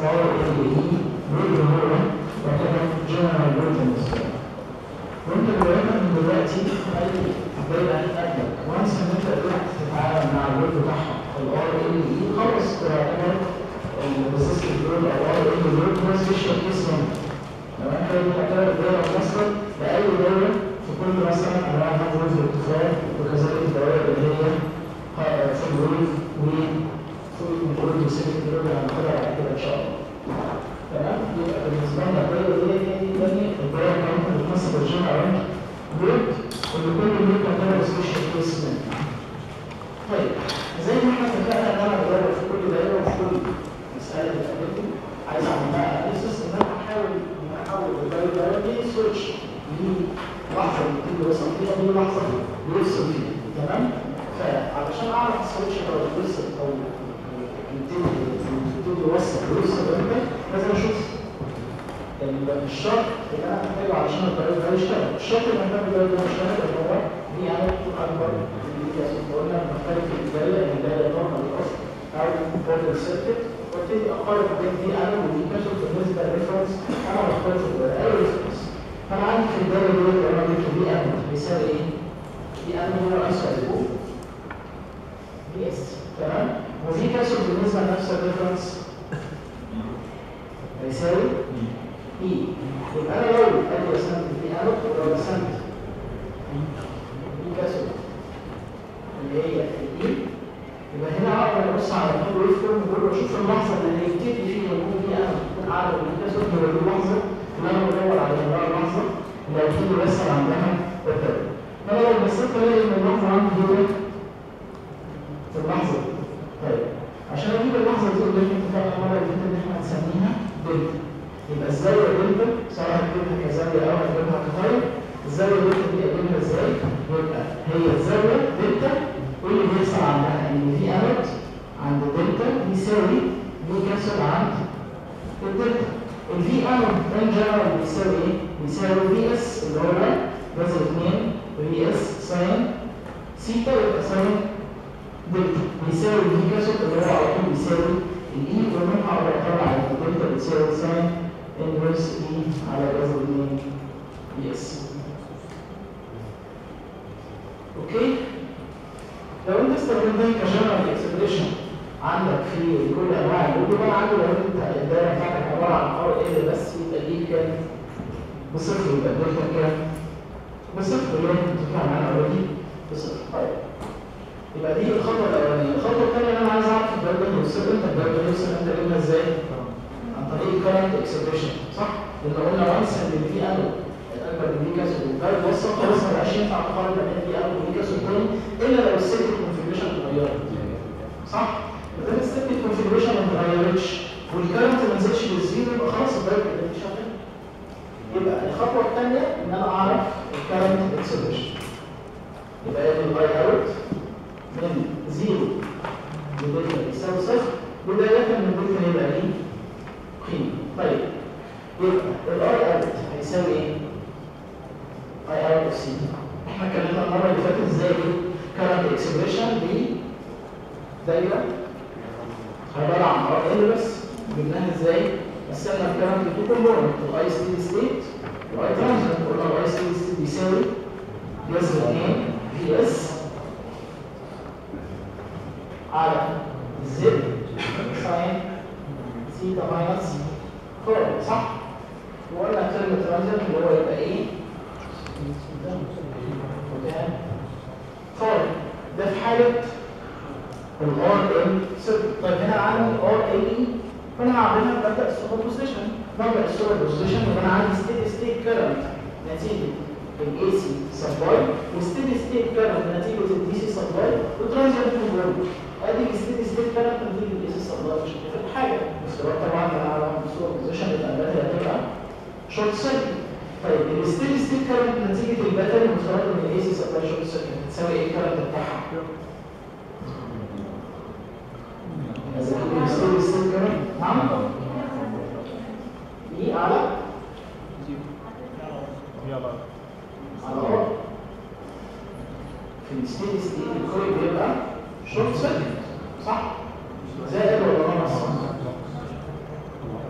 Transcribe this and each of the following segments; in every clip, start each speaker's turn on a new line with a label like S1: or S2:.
S1: ار ال اي اللي هو يعتبر جنرال لود بالنسبه لك وانت دلوقتي من دلوقتي اي دايره هتقابلك وانس ان انت قدرت تتعامل مع اللود بتاعها الار ال اي خلاص تعتبر الريزستيف لود او ار ال لود هو سبيشال كيس منه تمام كده تعتبر دايره مصدر لاي دايره في كل مثلا انواع هذا الارتفاع وكذلك الدوائر اللي هي في الويف وفوق الويف وسيلة الويف اللي هناخدها بعد كده ان شاء الله تمام يبقى بالنسبه لنا الدايره دي هي دي تاني الدايره كانت بتمثل الجين اراوند جروب واللي كل جروب تعتبر سبيشال كيس منه طيب زي ما احنا اتفقنا ان انا بدور في كل دايره وفي كل مساله بتقابلني عايز اعمل لها اناليسيس ان انا احاول ان انا احول الدايره دي سويتش للحظه اللي بتيجي يوصل فيها دي لحظه بيوصل فيها تمام فعلشان اعرف السويتش او الوصل او يبتدي يبتدي يوصل ويوصل امتى لازم اشوف الشرط اللي انا محتاجه علشان الطريق ده يشتغل الشرط اللي محتاجه ده يشتغل اللي هو دي يعني اكبر قلنا بنختلف في البدايه ان البدايه نورمال الاصل او بورتال سيركت وابتدي اقارن بين دي انا ودي كسر بالنسبه للريفرنس انا بختار في اي ريفرنس فانا عندي في البدايه دي لو انا جبت دي ان بيساوي ايه؟ دي ان هو اسفل فوق دي اس تمام وفي كسر بالنسبه لنفس الريفرنس هيساوي اي يبقى انا لو ادي رسمت دي ان ولو رسمت دي كسر اللي هي الاي يبقى هنا اقدر ابص على الكود ويف فورم دول واشوف اللحظه اللي هيبتدي فيها يكون دي انا تكون اعلى من الكسر هو دي اللحظه اللي انا بدور عليها بقى اللحظه اللي هيبتدي يوصل عندها بالتالي فانا لو بصيت الاقي ان اللحظه عندي هي في اللحظه دي طيب عشان اجيب اللحظه دي قدامي اتفقنا المره اللي فاتت ان احنا هنسميها دلتا يبقى الزاويه دلتا سواء هتجيبها كزاويه او هتجيبها كتايب الزاويه دلتا دي اجيبها ازاي؟ يبقى هي الزاويه دلتا واللي بيحصل عندها ان في انود عند دلتا بيساوي في كسر عند الدلتا الفي انود ان جنرال بيساوي ايه؟ بيساوي في اس اللي هو جذر 2 في اس ساين سيتا يبقى ساين دلتا بيساوي في كسر اللي هو على طول بيساوي الاي ومنها اقدر اطلع ان الدلتا بتساوي ساين انفرس اي على جذر 2 في اس اوكي لو انت استخدمتها كجنرال اكسبريشن عندك في كل انواع اللود يبقى عندي لو انت الدايره بتاعتك عباره عن ار ال بس يبقى دي كام؟ بصفر يبقى الدلتا كام؟ بصفر اللي انت بتدفع معانا اوريدي بصفر طيب يبقى دي الخطوه الاولانيه الخطوه الثانيه اللي انا عايز اعرف الدلتا هيوصل امتى الدلتا هيوصل امتى اجيبها ازاي؟ عن طريق الكرنت اكسبريشن صح؟ لان قلنا وانس ان في انو الاكبر من دي كاسو والباقي وصل خلاص ما بقاش ينفع تقارن بين دي انو ودي كاسو تاني الا لو السيت كونفيجريشن اتغيرت صح؟ ما دام السيت كونفيجريشن ما اتغيرتش والكرنت ما نزلش للزيرو يبقى خلاص الدايركت اللي شغال يبقى الخطوه الثانيه ان انا اعرف الكرنت اكسبريشن يبقى الاي اوت من زيرو لدلتا يساوي صفر بدايه من دلتا هيبقى ليه قيمه طيب يبقى الاي اوت هيساوي ايه؟ اي اوت اوف سي احنا اتكلمنا المره اللي فاتت ازاي كرنت اكسبريشن دي دايره عباره عن ار ال بس جبناها ازاي؟ قسمنا الكرنت لتو كومبوننت الاي ستيدي ستيت والاي ترانزيت قلنا الاي ستيدي ستيت بيساوي جذر 2 في اس على زد ساين سيتا ماينس 4 صح؟ وقلنا ترم ترانزيت اللي هو يبقى ايه؟ طيب ده في حالة الار ال سيركت طيب هنا عندي ار ال اي فانا هعملها ببدا السوبر بوزيشن ببدا السوبر بوزيشن يبقى انا عندي ستيدي ستيت كيرنت نتيجه الاي سي سبلاي وستيدي ستيت كيرنت نتيجه الدي سي سبلاي وترانزيت كنترول ادي الستيدي ستيت كيرنت نتيجه الاي سي سبلاي مش هتفرق حاجه بس طبعا انا على السوبر بوزيشن يبقى الباتري هتبقى شورت سيركت طيب الستيدي ستيت كيرنت نتيجه الباتري مفترض ان الاي سي سبلاي شورت سيركت تساوي ايه الكيرنت بتاعها؟ الستيدي ستيت كيرنت نعم ايه على
S2: يلا
S1: على ار في الستيدي ستيت الكويل بيبقى شورت سيركت صح؟ زائد ولا ناقص؟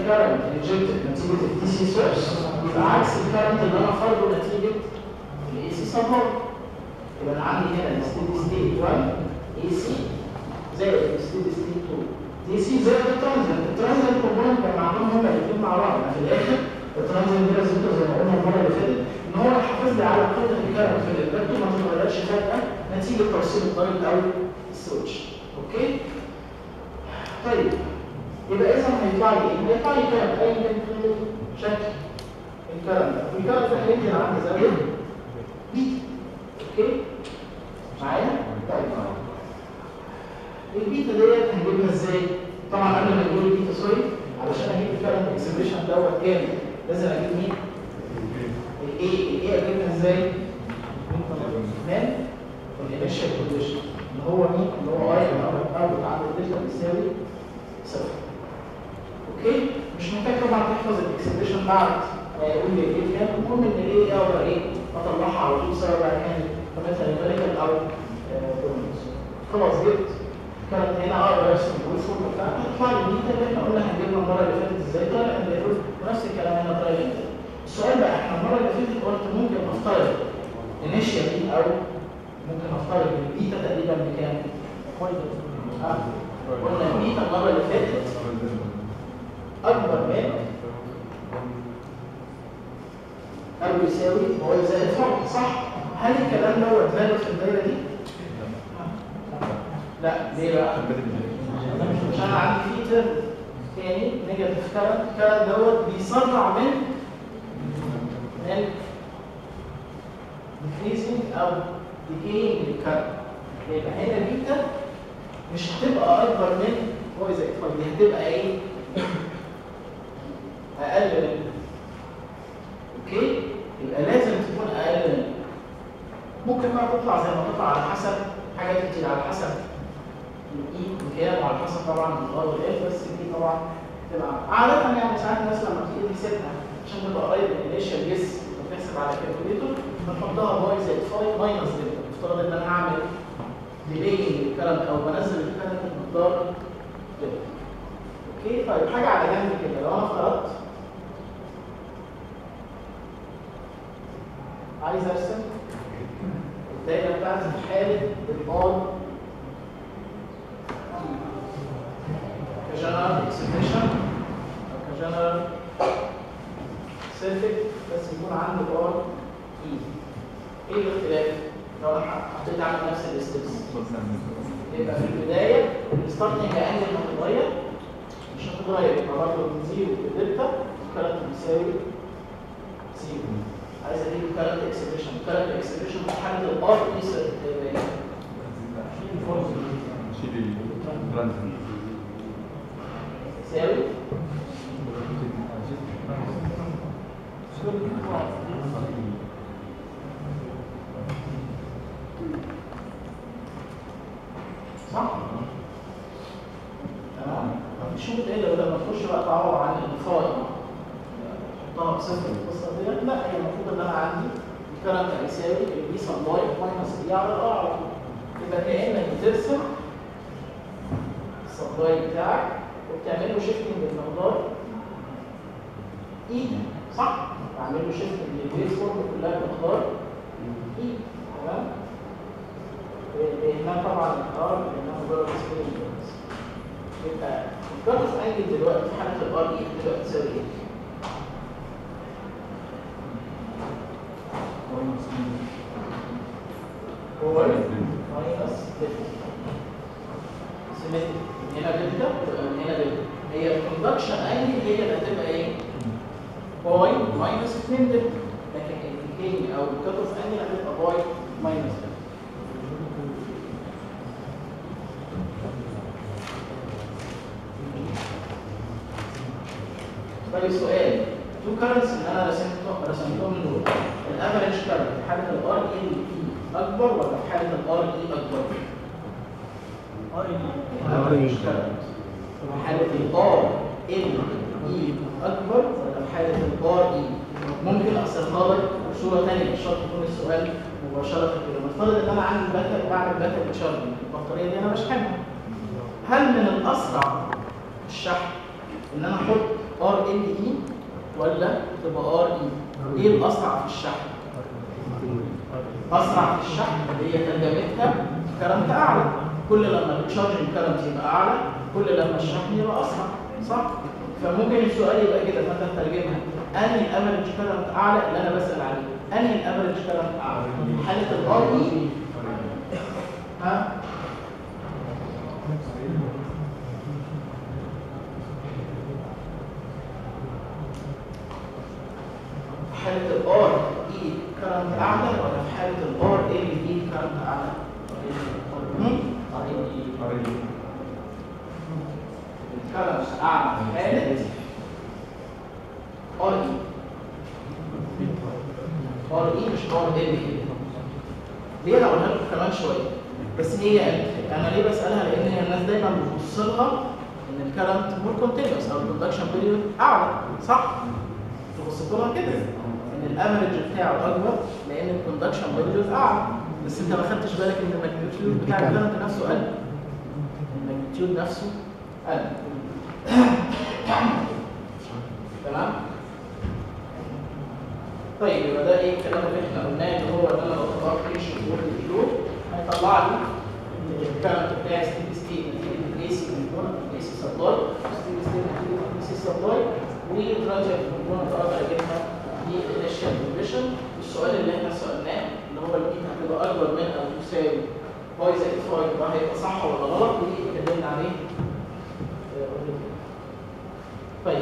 S1: كارنت انجكتد نتيجه الدي سي سورس يبقى عكس الكارنت اللي انا فرضه نتيجه الاي سي سبورت يبقى انا عندي هنا الستيدي ستيت 1 اي سي زائد الستيدي ستيت 2 دي سي زائد الترانزنت الترانزنت كومبوننت كان معمولهم هما الاثنين مع بعض في الاخر الترانزنت دي لازمته زي ما قلنا المره اللي فاتت ان هو يحافظ لي على قيمه الكارنت في الانفرتر ما تتغيرش فجاه نتيجه توصيل الضغط او السويتش اوكي طيب يبقى اذا هيطلع لي ايه؟ هيطلع لي كارنت ايا كان شكل الكارنت والكارنت ده هينزل عند زاويه بيتا اوكي معايا؟ طيب البيتا ديت هنجيبها ازاي؟ طبعا قبل ما نقول البيتا سوري علشان اجيب الكارنت اكسبريشن دوت كامل لازم اجيب مين؟ الايه الايه اجيبها ازاي؟ من الانيشال كونديشن اللي هو مين؟ اللي هو اي او عند الدلتا بيساوي صفر اوكي؟ مش محتاج طبعا تحفظ الاكسبريشن بعد ما يقول لي ايه كام المهم ان الايه اقدر ايه اطلعها على طول سواء بقى كانت مثلا نيوميريكال او بولينوس خلاص جبت كانت هنا اقدر ارسم الويفورم بتاعها هتطلع لي البيتا اللي احنا قلنا هنجيبها المره اللي فاتت ازاي طالع الليفل ونفس الكلام هنا طالع الليفل السؤال بقى احنا المره اللي فاتت قلت ممكن نفترض انيشيالي او ممكن نفترض ان البيتا تقريبا بكام؟ آه. قلنا البيتا المره اللي فاتت اكبر من او يساوي هو زائد فرق صح؟ هل الكلام دوت فالid في الدايره دي؟ لا ليه بقى؟ عشان انا عندي في ترم تاني نيجاتيف كارنت الكارنت دوت بيسرع من من decreasing او decaying للكارنت يبقى هنا بيتا مش هتبقى اكبر من هو زي دي هتبقى ايه؟ اقل من اوكي؟ يبقى لازم تكون اقل من ممكن بقى تطلع زي ما تطلع على حسب حاجات كتير على حسب الاي بكام وعلى حسب طبعا الار والاف بس دي طبعا تبقى عادة يعني ساعات الناس لما تيجي تحسبها عشان تبقى قريب من الانيشال جيس وتحسب على كالكوليتور بنحطها باي زائد 5 ماينس دلتا افترض ان انا هعمل ديلينج للكلام او بنزل الكلام بمقدار دلتا اوكي طيب حاجه على جنب كده لو انا افترضت عايز ارسم الدايره بتاعتي في حاله الار كجنرال اكسبريشن او كجنرال سيرفيك بس يكون عندي ار اي ايه الاختلاف؟ لو انا حطيت اعمل نفس الستبس يبقى في البدايه الستارتنج انجل هتتغير مش هتتغير يبقى برضه من زيرو لدلتا الكارنت بيساوي زيرو عايز اجيب الكارنت اكسبريشن الكارنت اكسبريشن في حاله الار اي سيرفيك تساوي صح؟ تمام؟ مفيش ممكن الا لما تخش بقى تعوض عن الفاي تحطها بصفر القصه ديت لا هي المفروض ان انا عندي الكرنت هيساوي البي سبلاي ماينس اي على الار على طول يبقى كانك بترسم السبلاي بتاعك وبتعمل له شيفتنج بالمقدار اي صح؟ بعمل له شيفتنج للبيز فورم كلها بمقدار اي تمام؟ هنا طبعا الار لانها مجرد سكيل يبقى الكارت انجل دلوقتي في حاله الار اي دلوقتي تساوي ايه؟ هو ماينس دلتا سيمتري هنا دلتا هنا دلتا هي الكوندكشن انجل هي اللي هتبقى ايه؟ باي ماينس 2 دلتا لكن الديكينج او الكات اوف انجل هتبقى باي ماينس دلتا طيب سؤال تو كارنتس اللي انا رسمتهم رسمتهم دول الافريج كارنت في حاله الار اي اكبر ولا في حاله الار اي اكبر؟ الافريج كارنت في حاله الار ال اي اكبر ولا في حاله الار اي ممكن اقسمها لك بصوره ثانيه مش شرط يكون السؤال مباشره كده نفترض ان انا عندي باكر بعمل باكر تشارجنج البطاريه دي انا بشحنها هل من الاسرع الشحن ان انا احط ار ال اي ولا تبقى ار اي ايه الاسرع في الشحن اسرع في الشحن اللي هي ترجمتها كرنت اعلى كل لما التشارجنج كرنت يبقى اعلى كل لما الشحن يبقى اسرع صح فممكن السؤال يبقى كده فانت تترجمها انهي الافرج كرنت اعلى اللي انا بسال عليه انهي الافرج كرنت اعلى حاله الار اي ها حالة الار اي كرنت اعلى ولا في حالة الار ال اي كرنت اعلى؟ هم؟ الكرنت اعلى في حالة ار اي ار اي مش ار ال اي ليه انا اقولها لكم كمان شويه بس هي انا ليه بسالها لان هي الناس دايما بتبص لها ان الكرنت مور كونتينوس او البرودكشن بيريود اعلى صح؟ تبص لها كده ان الافرج بتاعه اكبر لان الكوندكشن بيريود اعلى بس انت ما خدتش بالك ان الماجنتيود بتاع الكرنت نفسه قل الماجنتيود نفسه قل تمام؟ طيب يبقى ده ايه الكلام اللي احنا قلناه اللي هو ان انا لو طلعت فيشن جوه الكيلو هيطلع لي الكارنت بتاعي ستيدي ستيت نتيجه الايسي كومبوننت الايسي سبلاي ستيدي ستيت نتيجه الايسي سبلاي والترانزيت كومبوننت اقدر اجيبها دي الانيشال كونديشن السؤال اللي احنا سالناه اللي هو الايد هتبقى اكبر من او تساوي باي زائد فاي يبقى هيبقى صح ولا غلط ودي اتكلمنا عليه طيب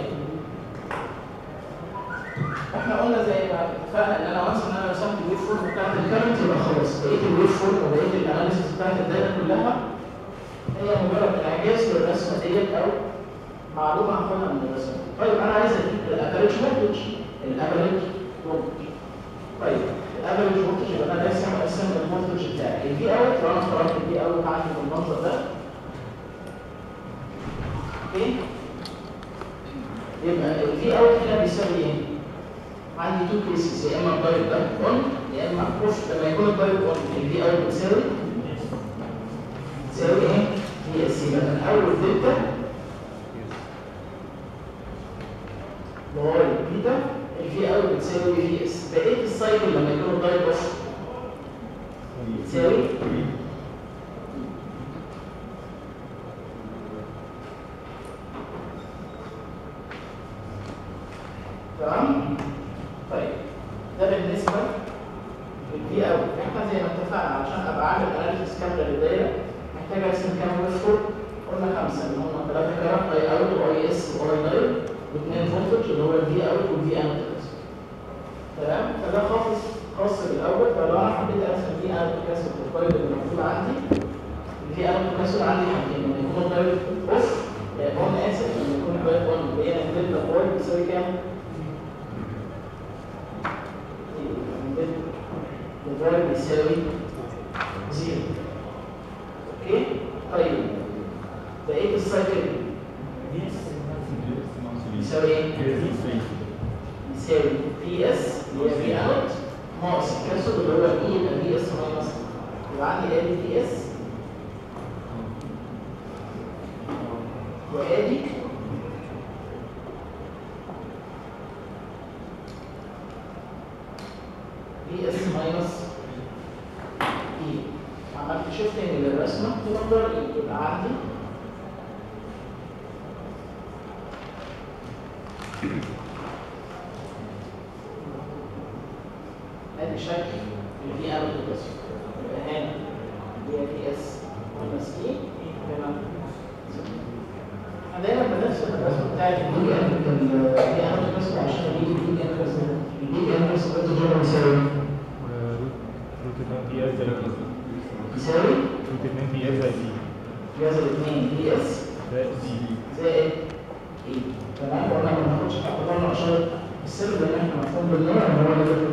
S1: احنا قلنا زي ما اتفقنا ان انا وانس ان انا رسمت الويف فورم بتاعت الكرنت يبقى خلاص بقيه الويف فورم وبقيه الاناليسيس بتاعت الداتا كلها هي مجرد انعكاس للرسمه ديت او معلومه هاخدها من الرسمه طيب انا عايز اجيب الافريج فولتج الافريج فولتج طيب الافريج فولتج يبقى انا لازم اقسم الفولتج بتاعي الفي اوت لو انا اخترت الفي اوت عندي بالمنظر ده اوكي يبقى الفي اوت هنا بيساوي ايه؟ عندي تو كيسز يا اما الدايت ده اون يا اما اوف لما يكون الدايت اون الفي اوت بتساوي تساوي ايه؟ هي اس يبقى من اول دلتا لغايه بيتا الفي اوت بتساوي في اس بقيه السايكل لما يكون الدايت اوف بتساوي تمام؟ طيب ده بالنسبه للفي اوت احنا زي ما اتفقنا عشان ابقى عامل اناليسيس كامله للدايره محتاج ارسم كام ويف فورم قلنا خمسه اللي هم ثلاثه كلام اي اوت واي اس واي داير واثنين فولتج اللي هو الفي اوت والفي اوت تمام فده خاص خاص بالاول فلو انا حبيت ارسم في اوت كاسل الفايل اللي مكتوب عندي الفي اوت كاسل عندي حاجتين لما يكون الداير اوف هو انا اسف لما يكون الداير اون اللي هي الدلتا فاي بتساوي كام؟ الفاي بيساوي زيرو اوكي طيب بقيه السايكل بيساوي ايه؟ بيساوي بي اس اللي هي في اوت ناقص الكاسود اللي هو اي يبقى بي اس ماينس يبقى عندي ادي بي اس وادي بي اس ماينس اي عملت شيفتنج للرسمه تقدر يبقى عندي ادي شكل الفي اوت بس يبقى هنا دي في اس ماينس اي تمام انا دايما بنفس الرسمه بتاعت الدي ان الفي اوت بس عشان اجيب الدي ان بس الدي ان بس برضه جوه بيساوي يساوي جذر 2 بي اس زائد اي تمام قلنا ما ناخدش حق طبعا عشان السر لان احنا مفهوم بالنور ان هو ده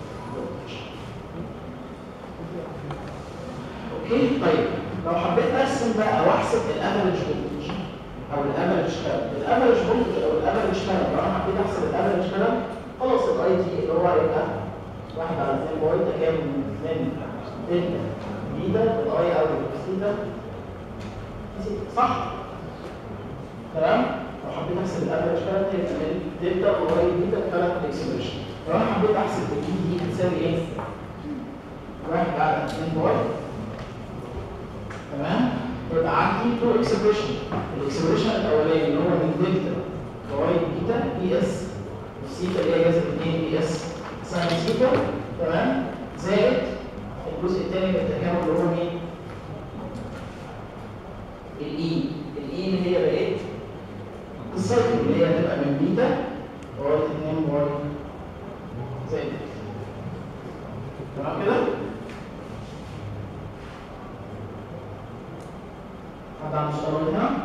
S1: اوكي طيب لو حبيت ارسم بقى واحسب الافرج فولتج او الافرج كلام الافرج فولتج او الافرج كلام لو انا حبيت احسب الافرج كلام خلاص الاي تي اللي هو هيبقى 1 على 2 باي تكامل من دلتا بيتا الاي او الثيتا صح تمام لو حبيت احسب الافرج كارنت يبقى من دلتا لغايه بيتا كارنت اكسبريشن لو انا حبيت احسب الاي دي هتساوي ايه؟ واحد على 2 باي تمام يبقى عندي تو اكسبريشن الاكسبريشن الاولاني اللي هو من دلتا لغايه بيتا بي اس سيتا اللي هي جذر 2 بي اس ساين سيتا تمام زائد الجزء الثاني من التكامل اللي هو مين؟ الاي الاي اللي هي بقت السايكل اللي هي هتبقى من بيتا لغايه 2 باي زائد تمام كده؟ حد عنده سؤال هنا؟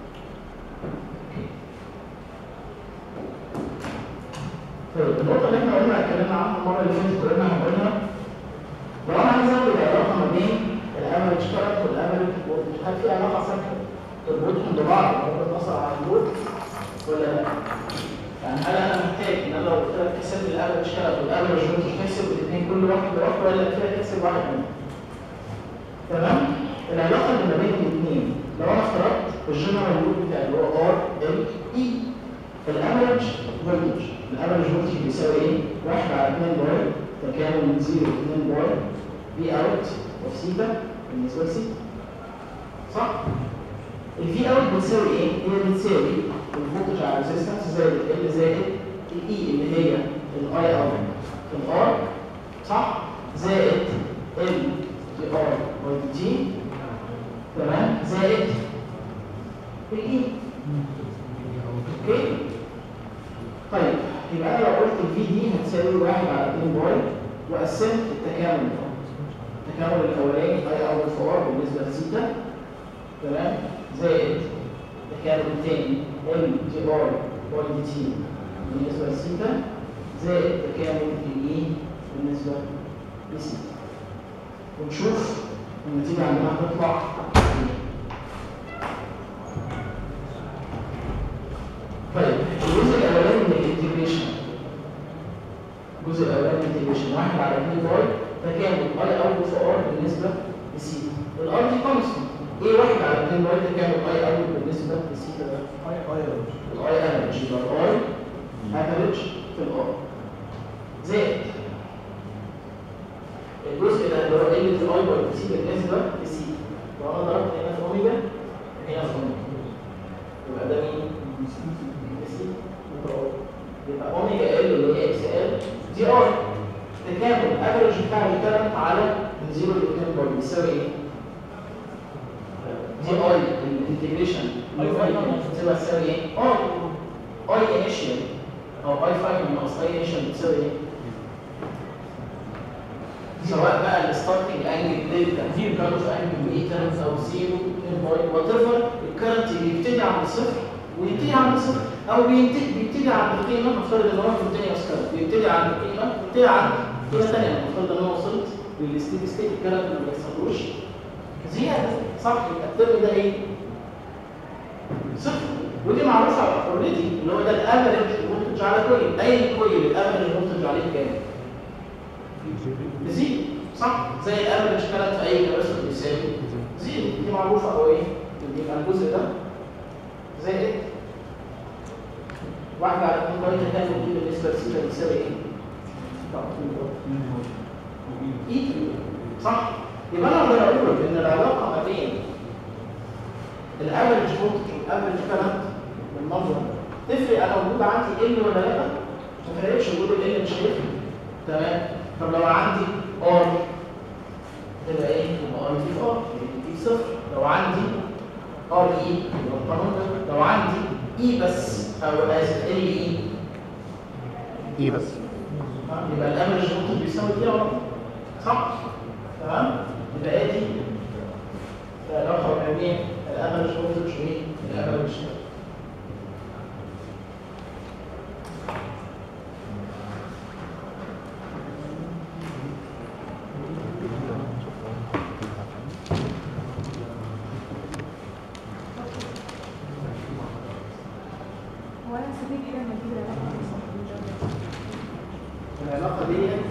S1: طيب النقطة اللي احنا قلنا اتكلمنا عنها المرة اللي فاتت قلنا هنقولها لو انا عايز اعمل العلاقة ما بين الافرج كارنت والافرج فولتج هل في علاقة ثابتة تربطهم ببعض بغض النظر عن الوجود ولا لا؟ يعني هل انا محتاج ان انا لو قلت لك تحسب لي الافرج كارنت والافرج فولتج تحسب الاثنين كل واحد لوحده ولا كفاية تحسب واحد منهم؟ تمام؟ العلاقة اللي ما بين الاثنين لو انا افترضت الجنرال رول بتاعي اللي هو ار ال اي الافرج فولتج الافرج فولتج بيساوي ايه؟ 1 على 2 باي تكامل من 0 ل 2 باي في اوت اوف سيتا بالنسبه لسيتا صح؟ الفي اوت بتساوي ايه؟ هي بتساوي الفولتج على الريزستنس زائد ال زائد الاي اللي هي الاي اوت في الار صح؟ زائد ال دي ار باي دي تي تمام زائد الاي اوكي طيب يبقى انا لو قلت الفي دي هتساوي 1 على 2 باي وقسمت التكامل التكامل الاولاني اي او في ار بالنسبه لثيتا تمام زائد التكامل الثاني ال دي ار باي دي تي بالنسبه لثيتا زائد تكامل الاي بالنسبه لثيتا ونشوف النتيجه عندنا هتطلع طيب الجزء الاولاني من الانتجريشن الجزء الاولاني من الانتجريشن 1 على 2 باي تكامل اي اوت في ار بالنسبه لسي الار دي كونستنت ايه 1 على 2 باي تكامل اي اوت بالنسبه لسي ده
S2: اي اي
S1: الاي افريج يبقى الاي افريج في الار زائد الجزء ده اللي هو ال في اي باي سي بالنسبه لسي لو انا ضربت هنا في اوميجا هنا في اوميجا يبقى ده مين؟ يبقى اوميجا ال اللي هي اكس ال دي ار تكامل افريج بتاع الكرنت على من 0 ل 2 باي بيساوي ايه؟ دي اي الانتجريشن تبقى تساوي ايه؟ اي اي انيشال او اي فاينل ناقص اي انيشال بتساوي ايه؟ سواء بقى الستارتنج انجل دلتا في كارف انجل بيتا او 0 2 باي وات ايفر الكرنت بيبتدي عند صفر وينتهي عند صفر او بينتهي بيبتدي عند قيمه نفترض ان هو في الدنيا سكالر بيبتدي عند قيمه بيبتدي عند قيمه ثانيه نفترض ان انا وصلت للستيدي ستيت الكرنت ما بيحصلوش زياده صح يبقى الترم ده ايه؟ صفر ودي معروفه اوريدي اللي هو ده الافرج فولتج على كويل اي كويل الافرج فولتج عليه كام؟ بزيرو صح؟ زي الافرج كانت في اي كباسيتور بيساوي زيرو دي معروفه او ايه؟ يبقى الجزء ده زائد واحدة على اتنين باي تكامل دي بالنسبة لسيتا بتساوي ايه؟ اي صح؟ يبقى انا اقدر اقول ان العلاقة ما بين الافرج فولتج والافرج كارنت بالمنظر تفرق انا موجود عندي ال ولا لا؟ ما فرقتش وجود ال مش هيفرق تمام؟ طب لو عندي ار تبقى ايه؟ يبقى ار دي ار دي صفر لو عندي ار اي يبقى القانون ده لو عندي اي بس او اسف ال اي
S2: ايه بس
S1: يبقى الافرج فولتج بيساوي دي ار صح؟ تمام؟ يبقى ادي العلاقه ما بين الافرج فولتج والافرج
S3: هو انا هستفيد ايه لما تيجي العلاقه
S1: العلاقه ديت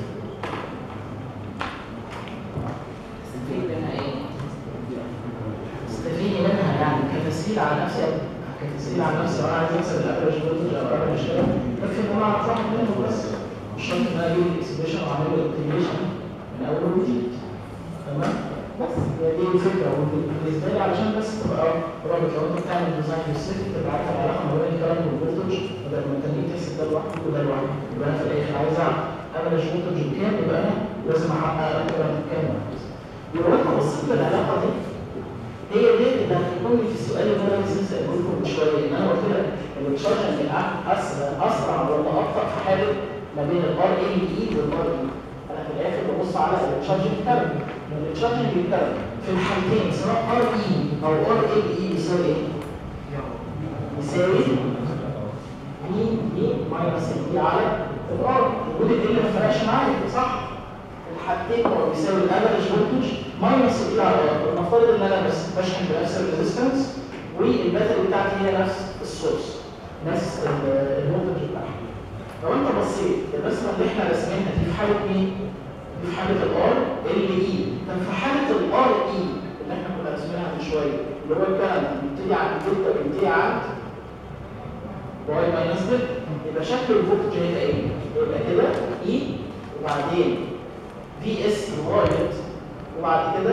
S1: استفيد منها ايه؟ استفيد منها يعني كتسهيل على نفسي كتسأل عن نفسي وانا عايز اكسب الافرج فولتج او الافرج كده يكفي ان انا اعرف واحد منهم بس مش شرط ان انا اجيب الاكسبريشن واعمل له انتجريشن من اول وجديد تمام بس هي دي الفكره وبالنسبه لي علشان بس تبقى رابط لو انت بتعمل ديزاين للسيركت تبقى عارف العلاقه ما بين الكرنت والفولتج بدل ما انت تيجي تحسب ده لوحده وده لوحده يبقى انا في الاخر عايز اعرف افرج فولتج بكام يبقى انا لازم احقق الكرنت بكام يبقى انت بصيت للعلاقه دي هي دي اللي هتكون في السؤال اللي انا لسه سالته لكم من شويه ان انا قلت لك ان التشارجنج اسرع اسرع ولا ابطا في حاله ما بين الار اي اي والار اي انا في الاخر ببص على التشارجنج كارب التشارجنج كارب في الحالتين سواء ار اي او ار اي اي يساوي ايه؟ يساوي بي بي ماينس بي على الار وجود ال ما فرقش معايا صح؟ الحالتين هو بيساوي الافرج فولتج ماينس الاي على ار نفترض ان انا بس بشحن بنفس الريزستنس والباتري بتاعتي هي نفس السورس نفس الفولتج بتاعها لو انت بصيت الرسمه اللي احنا رسمينها دي في حاله مين؟ دي في حاله الار ال اي طب في حاله الار اي اللي احنا كنا رسمينها من شويه اللي هو الكلام بيبتدي عند دلتا بيبتدي عند واي ماينس دلتا يبقى شكل الفولتج هيبقى ايه؟ يبقى كده اي وبعدين في اس لغايه وبعد كده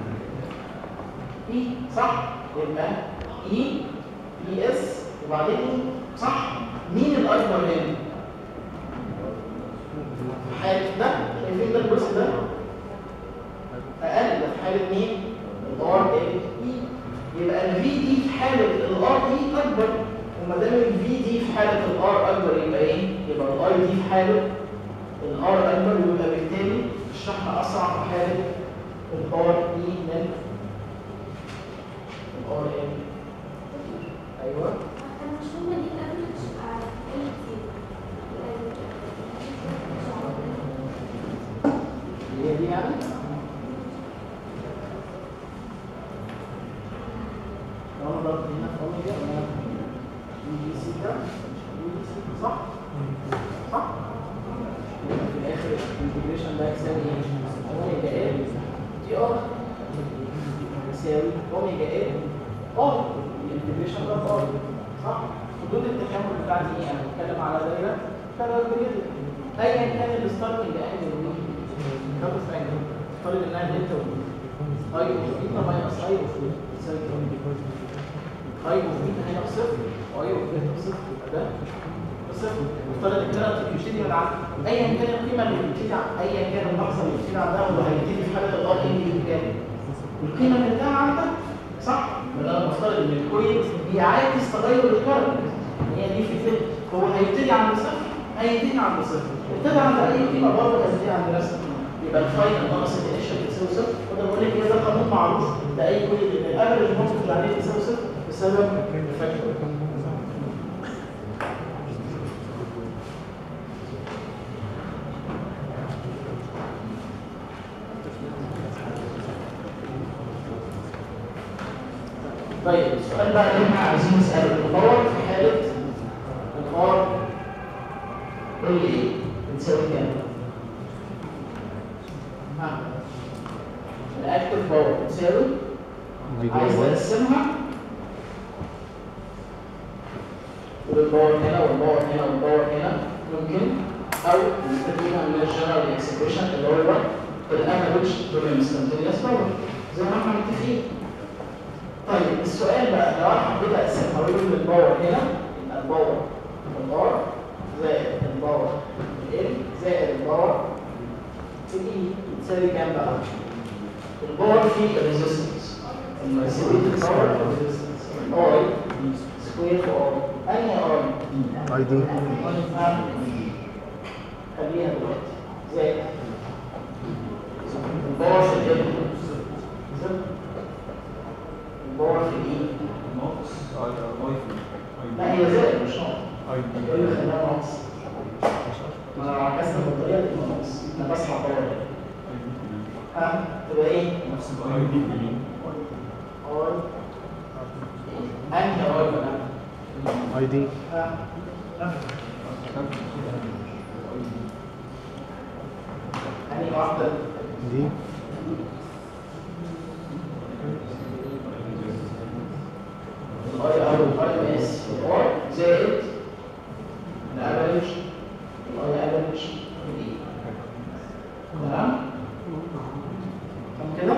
S1: اي صح يبقى اي بي اس وبعدين E. صح مين الاكبر هنا في حاله ده شايفين ده الجزء ده اقل في حاله مين الار ال اي يبقى الفي دي في حاله الار اي اكبر وما دام الفي دي في حاله الار اكبر يبقى ايه يبقى الاي دي في حاله الار اكبر ويبقى بالتالي الشحن اسرع في حاله الار اي من الار ال ايوه
S3: انا مش فاهمه ليه الافرج على اي
S1: هي دي يعني لو انا ضربت هنا في اوميجا انا دي سي ده دي سي صح؟ صح؟ يبقى في الاخر الانتجريشن ده يساوي ايه؟ اوميجا ال دي ار يساوي اوميجا ال ار الانتجريشن ده ار صح؟ حدود التكامل بتاعتي ايه؟ انا بتكلم على دايره باراليل ايا كان الستارتنج انجل مين؟ كابس انجل افترض انها دلتا و اي اوف بيتا ماينس اي اوف يساوي كام؟ اي اوف بيتا هنا بصفر واي اوف بيتا بصفر يبقى ده بصفر افترض الكرنت بيبتدي من عند ايا كان القيمه اللي بتبتدي عن- ايا كان اللحظه اللي بتبتدي عندها هو هيبتدي في حاله الار ان دي بكام؟ القيمه اللي انتهى عندها صح؟ يبقى انا بفترض ان الكويل بيعاكس تغير الكرنت هي دي فكره هو هيبتدي عند صفر هينتهي عند صفر ابتدى عند اي قيمه برضه هينتهي عند نفس القيمه يبقى الفاينل ناقص الانيشال بتساوي صفر وده بقول لك إيه ده قانون معروف لاي كويل ان الافرج فولتج عليه بتساوي صفر بسبب الفاكتور طيب السؤال بقى اللي احنا عايزين نسأله الباور في حالة الار ال ايه بتساوي كام؟ ها الاكتف باور بتساوي
S2: في
S1: عايز
S2: دي 1
S1: تقسمها والباور هنا والباور هنا والباور هنا ممكن او نستفيدها من الجنرال اكسبريشن اللي هو الافريج بالانستنتينيوس باور زي ما احنا متفقين طيب السؤال بقى لو انا حبيت اقسمها واقول الباور هنا يبقى الباور الار زائد الباور ال زائد الباور الاي تساوي كام بقى؟ الباور في الريزستنس المساوية الباور الريزستنس اي سكوير فور انهي اي؟
S2: اي دي
S1: خليها دلوقتي زائد الباور في ال الباور في الاي لا هي زائد مش ناقص ايه اللي خلاها ناقص؟ ما انا لو عكست البطاريه تبقى ناقص انا بسمع باور ها تبقى ايه؟
S4: نفس الاي دي
S1: اي انهي اي بقى؟
S2: اي دي
S1: ها انهي واحده؟
S2: دي
S1: الاي ار والاي ام اس ار زائد الافريج الاي افريج بالاي تمام تمام كده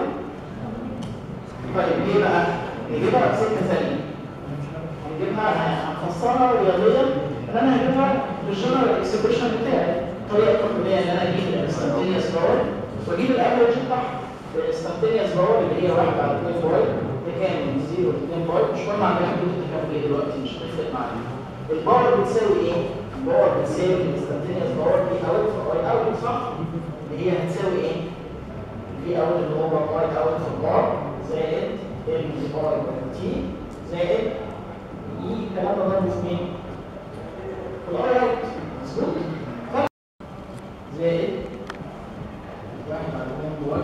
S1: طيب ليه بقى نجيبها بسكه ثانيه نجيبها هنفسرها رياضيا ان انا هجيبها بالجنرال اكسبريشن بتاعي الطريقه التقليديه ان انا اجيب الانستنتينيوس باور واجيب الافريج بتاعها الانستنتينيوس باور اللي هي 1 على 2 باي ده كام من 0 ل 2 باي مش مهم عندنا حدود التكافؤ دلوقتي مش هتفرق معانا الباور بتساوي ايه؟ الباور بتساوي الانستنتينيوس باور في اوت في اي اوت صح؟ اللي هي هتساوي ايه؟ في اوت اللي هو اي اوت في البار زائد ال باي تي زائد اي الكلام ده ضرب في مين؟ في الاي اوت مظبوط؟ زائد واحد على اثنين باي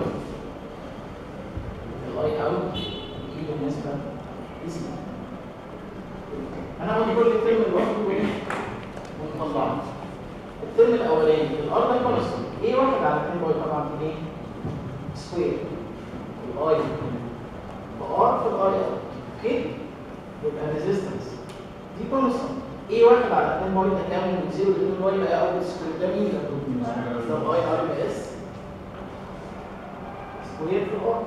S1: الاي اوت اي بالنسبه لسي انا هاخد كل ترم لوحده ونطلعه الترم الاولاني الار ده كونستنت ايه واحد على 2 باي طبعا في ايه؟ سكوير الاي فار في الاي اوت اوكي يبقى ريزيستنس دي كونستنت ايه واحد على 2 باي تكامل من 0 ل 2 باي بقى اوت سكوير ده مين ده؟ ده الاي ار ام اس سكوير في الار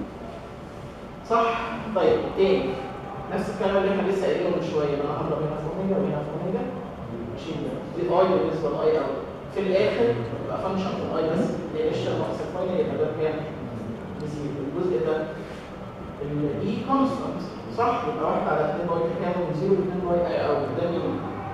S1: صح طيب تاني نفس الكلام اللي احنا لسه قايلينه من شويه انا هضرب هنا في اوميجا وهنا في اوميجا ماشي ده دي اي بالنسبه لاي اوت في الاخر يبقى فانكشن في الاي بس الانيشال ناقص الفاينل يبقى ده كام؟ بزيرو الجزء ده الاي كونستانت صح يبقى واحد على 2 باي تكامل من 0 ل 2 باي اي اوت ده مين؟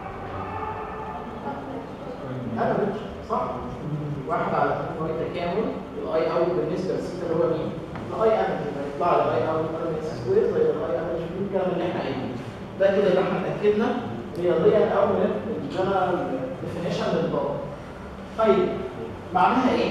S1: افريج صح؟ واحد على 2 باي تكامل الاي اوت بالنسبه للسيتا اللي هو مين؟ الاي افريج يطلع لي الاي اوت سكوير زي الاي افريج في الكلام اللي احنا قايلينه ده كده يبقى احنا اتاكدنا رياضيا او من الجنرال ديفينيشن للباور طيب معناها ايه؟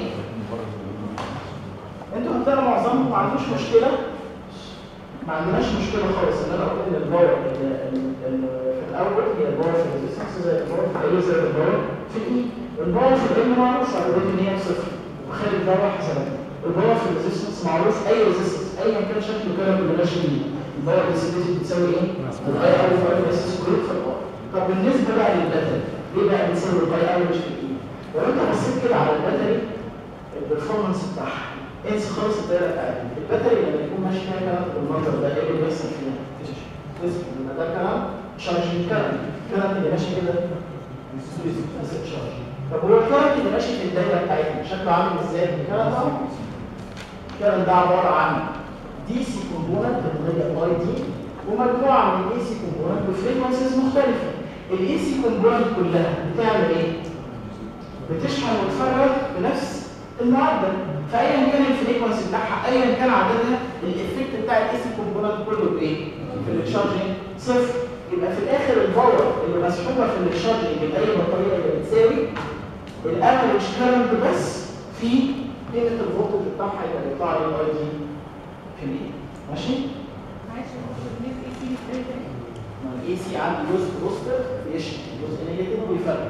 S1: انتوا هتلاقوا معظمكم ما عندوش مشكله ما عندناش مشكله خالص ان انا اقول ان الباور ال- ال- ال- في الاول هي الباور في الريزستنس زي الباور في الاي زي الباور في الاي الباور في الاي معروف على ان هي بصفر وخارج ده واحد حسابات الباور في الريزستنس معروف اي ريزستنس ايا كان شكله كده اللي ماشي بيه الباور ديسيبيتي بتساوي ايه؟ الاي او في اي اس سكوير في الباور طب بالنسبه بقى للباتري ليه بقى بتساوي الاي او مش في الاي؟ لو انت بصيت كده على الباتري البرفورمانس بتاعها انسى خالص الدايره بتاعتها الباتري لما يكون ماشي فيها كلام بالمنظر ده ايه اللي بيحصل فيها؟ تسكت لما ده كلام شارجنج كلام الكلام اللي ماشي كده بس شارج طب هو الكلام اللي ماشي في الدايره بتاعتنا شكله عامل ازاي؟ الكلام ده الكلام ده عباره عن دي سي كومبوننت اللي هي الاي دي ومجموعه من الاي سي كومبوننت بفريكونسيز مختلفه الاي سي كومبوننت كلها بتعمل ايه؟ بتشحن وتفرغ بنفس المعدل فايا كان الفريكونسي بتاعها ايا كان عددها الايفكت بتاع الاي سي كومبوننت كله بايه؟ في التشارجنج صفر يبقى في الاخر الباور اللي مسحوبه في التشارجنج باي بطاريه اللي بتساوي الافريج كارنت بس في قيمه الفولتج بتاعها يبقى يطلع لي الاي دي في الايه ماشي؟
S3: معلش هو الناس ايه سي بتقول ده؟
S1: ما الاي سي عندي جزء بوزيتيف بيشحن جزء نيجاتيف وبيفرق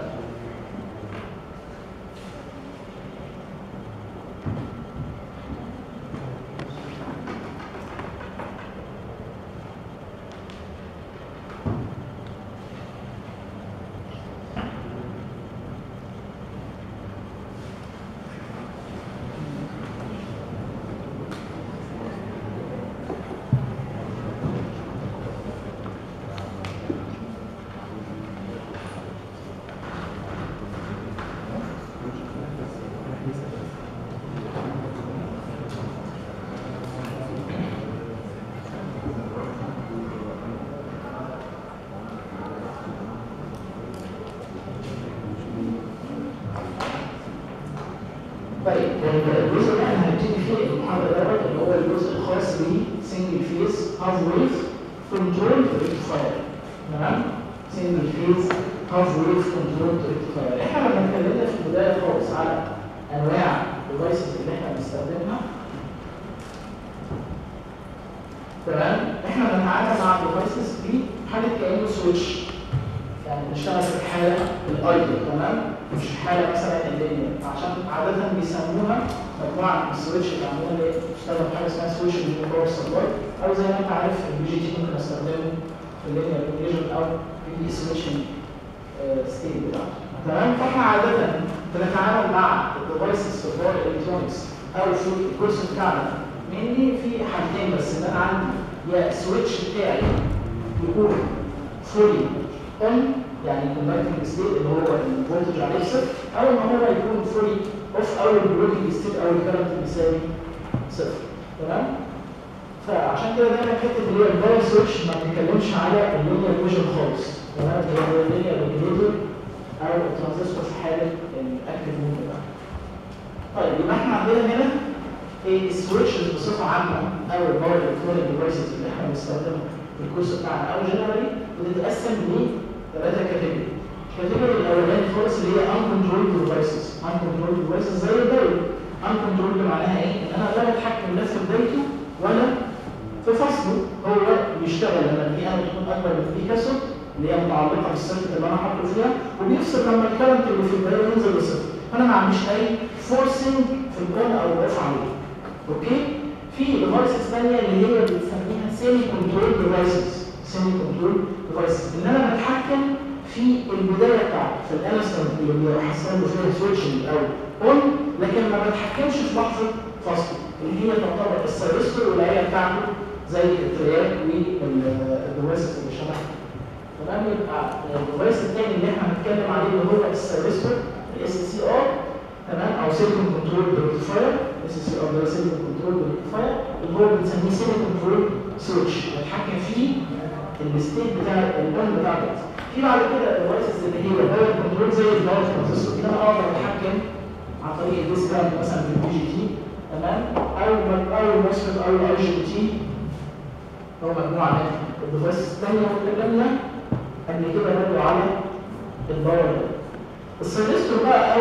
S1: طيب الجزء اللي احنا هنبتدي فيه المحاضره دوت اللي هو الجزء الخاص بسنجل فيز هاف ويف كنترول ريكتيفاير تمام؟ سنجل فيز هاف ويف كنترول ريكتيفاير احنا لما اتكلمنا في البدايه خالص على انواع الديفايسز اللي احنا بنستخدمها تمام؟ احنا بنتعامل مع الديفايسز دي حاجه كانه سويتش يعني بنشتغل في الحاله الايدل تمام؟ مش حاله مثلا اللينير عشان عاده بيسموها مجموعه من السويتش اللي عندنا اللي بتشتغل في حاجه اسمها سويتش من باور سبلاي او زي ما انت عارف في البي جي تي ممكن استخدمه في اللينير ريجن او في السويتشنج ستيت بتاعته تمام فاحنا عاده بنتعامل مع الديفايسز في الباور الكترونكس او في الكورس بتاعنا مني في حالتين بس ان انا عندي يا السويتش بتاعي يكون فولي اون يعني كوندكتنج ستيت اللي هو الفولتج عليه صفر او ان هو يكون فولي اوف او البلوكينج ستيت او الكرنت بيساوي صفر تمام فعشان كده دايما حته اللي هي الباور سويتش ما بنتكلمش على اللينير فيجن خالص تمام اللي هو اللينير ريجوليتور او الترانزستور في حاله الاكتف مود بتاعه طيب يبقى احنا عندنا هنا ايه السويتشز بصفه عامه او الباور الكترونيك ديفايسز اللي احنا بنستخدمها في الكورس بتاعنا او جنرالي بتتقسم لثلاثه كاتيجوري الكاتيجوري الاولاني خالص اللي هي uncontrolled devices uncontrolled devices زي الدايل uncontrolled معناها ايه؟ ان انا لا بتحكم لا في بدايته ولا في فصله هو بيشتغل لما البي ان تكون اكبر من البي كاسود اللي هي متعلقه بالسيركت اللي انا حاطه فيها وبيفصل لما الكرنت اللي في الدايره ينزل لصفر فانا ما عنديش اي فورسنج في الاون او الاوف عليه اوكي في ديفايسز ثانيه اللي هي بنسميها سيمي كنترول ديفايسز سيمي كنترول ديفايسز ان انا بتحكم في البدايه بتاعته في الانستنت اللي بيحصل له فيها سويتشنج او اون لكن ما بتحكمش في لحظه فصله اللي هي تعتبر السيرستور والعيله بتاعته زي الترياك والديفايسز اللي شبهها تمام يبقى الديفايس الثاني اللي احنا هنتكلم عليه اللي هو السيرستور الاس سي ار تمام او سيليكون كنترول ريكتيفاير اس سي ار ده سيليكون كنترول ريكتيفاير اللي هو بنسميه سيليكون كنترول سويتش بتحكم فيه الستيت بتاع الاون بتاع ده في بعد كده الديفايسز اللي هي باور كنترول زي الباور ترانزستور كده انا اقدر اتحكم عن طريق الديس كارد مثلا في البي جي تي تمام او او الموسفيت او الاي جي تي هو مجموعه من الديفايسز الثانيه واتكلمنا قبل كده برضه على الباور السيرستور بقى او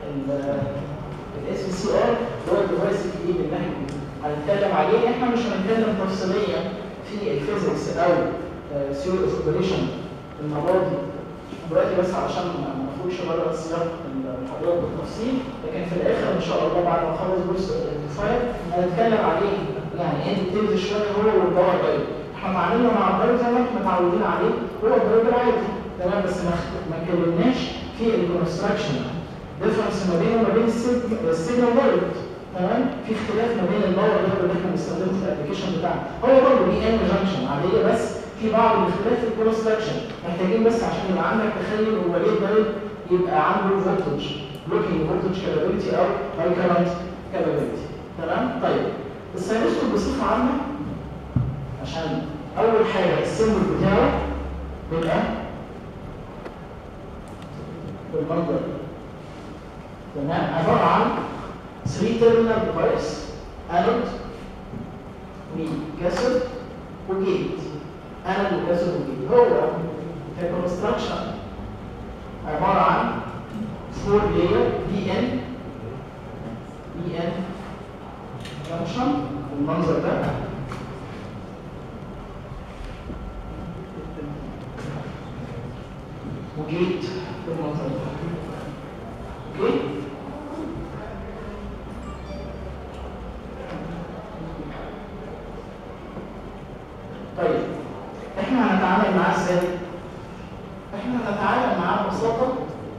S1: الاس سي ار هو الديفايس الجديد اللي احنا هنتكلم عليه احنا مش هنتكلم تفصيليا في الفيزيكس او سيور اوف اوبريشن المره دي دلوقتي بس علشان ما نخرجش بره سياق المحاضرات بالتفصيل لكن في الاخر ان شاء الله بعد ما نخلص جزء الفاير هنتكلم عليه يعني ايه ديتيلز شويه هو والباور بايو احنا معاملنا مع البايو زي ما احنا متعودين عليه هو البايو العادي تمام بس ما ما اتكلمناش في الكونستراكشن ديفرنس ما بينه وما بين السيجنال بايو تمام في اختلاف ما بين الباور بايو اللي احنا بنستخدمه في الابلكيشن بتاعنا هو برضه دي ان جانكشن عاديه بس في بعض الاختلاف في الكونستراكشن محتاجين بس عشان يبقى عندك تخيل هو ليه البايو يبقى عنده فولتج لوكينج فولتج كابابيلتي او هاي كارنت كابابيلتي تمام طيب السيرستور بصفه عامه عشان اول حاجه السيمبل بتاعه بيبقى بالمنظر تمام عباره عن 3 تيرمينال ديفايس انود وكاسود وجيت انود وكاسود وجيت هو ككونستراكشن عباره عن 4 لاير بي ان بي ان جنكشن بالمنظر ده وجيت بالمنظر ده اوكي طيب احنا هنتعامل معاه ازاي احنا هنتعامل معاه ببساطه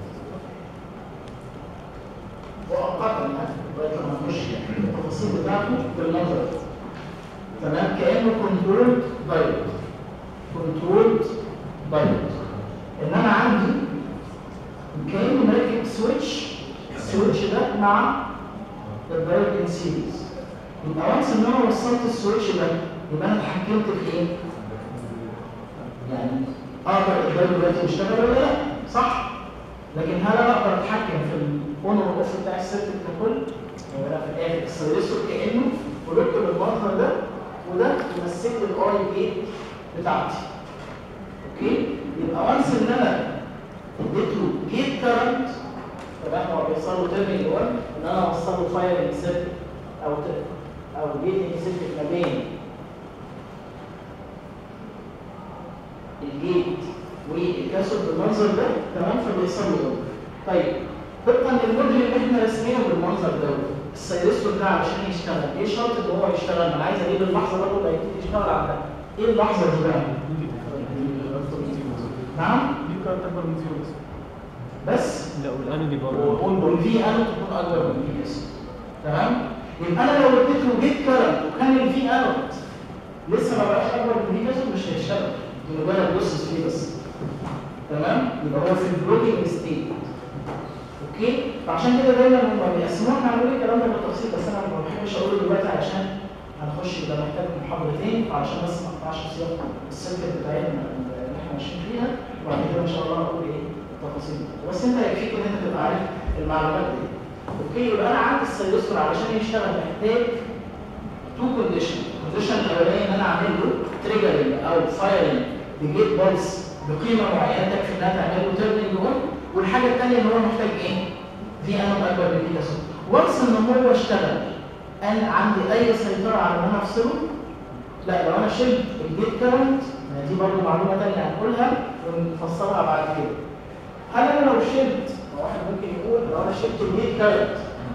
S1: مؤقتا يعني لغايه لما نخش التفاصيل بتاعته بالنظر تمام كانه كنترول دايركت كنترول دايركت ان انا عندي كانه مركب سويتش السويتش ده مع الدايركت ان سيريز يبقى وانس ان انا وصلت السويتش ده يبقى انا اتحكمت في ايه؟ يعني اقدر الدايركت دلوقتي يشتغل ولا لا؟ صح؟ لكن هل انا اقدر اتحكم في الاون والاوف بتاع السيركت ككل؟ يبقى في الاخر السيريسور كانه ولوك بالمنظر ده وده يمثل لي الاي جيت بتاعتي. اوكي؟ يبقى وانس ان انا اديته جيت كارنت تمام هو بيحصل له تيرنينج 1 ان انا اوصل له فايرنج سيركت او او جيتنج سيركت ما بين الجيت والكاسود بالمنظر ده تمام فبيحصل له ده طيب طبقا للموديل اللي احنا رسمينه بالمنظر ده السيرستور ده علشان يشتغل ايه شرط ان هو يشتغل انا عايز اجيب اللحظه برضه اللي هيبتدي يشتغل عندها ايه اللحظه دي بقى؟ نعم
S4: دي كانت اكبر من زيرو بس
S1: بس
S2: لا والان دي برضه
S1: والفي انود تكون اكبر من الفي اس تمام يبقى انا لو اديت له جيت كارنت وكان الفي انود لسه ما بقاش اكبر من الفي اس مش هيشتغل دي مجرد بص فيه بس تمام يبقى هو في البلوكينج ستيت اوكي فعشان كده دايما هم بيقسموها احنا هنقول الكلام ده بالتفصيل بس انا ما بحبش اقوله دلوقتي عشان هنخش ده محتاج محاضرتين فعشان بس ما اقطعش سياق السيركت بتاعتنا اللي احنا ماشيين فيها وبعد كده ان شاء الله هقول ايه التفاصيل بس انت يكفيك ان انت تبقى عارف المعلومات دي اوكي يبقى انا عندي السيلوستر علشان يشتغل محتاج تو كونديشن الكونديشن الاولاني ان انا اعمل له تريجرنج او فايرنج بجيت بولس بقيمه معينه تكفي انها تعمل له تيرنينج اون والحاجه الثانيه ان هو محتاج ايه؟ في انود اكبر من كده صوت وانس ان هو اشتغل انا عندي اي سيطره على ان انا افصله لا لو انا شلت الجيت كارنت دي برضه معلومه ثانيه هنقولها ونفسرها بعد كده هل انا لو شلت واحد ممكن يقول لو انا شلت الجيت كارنت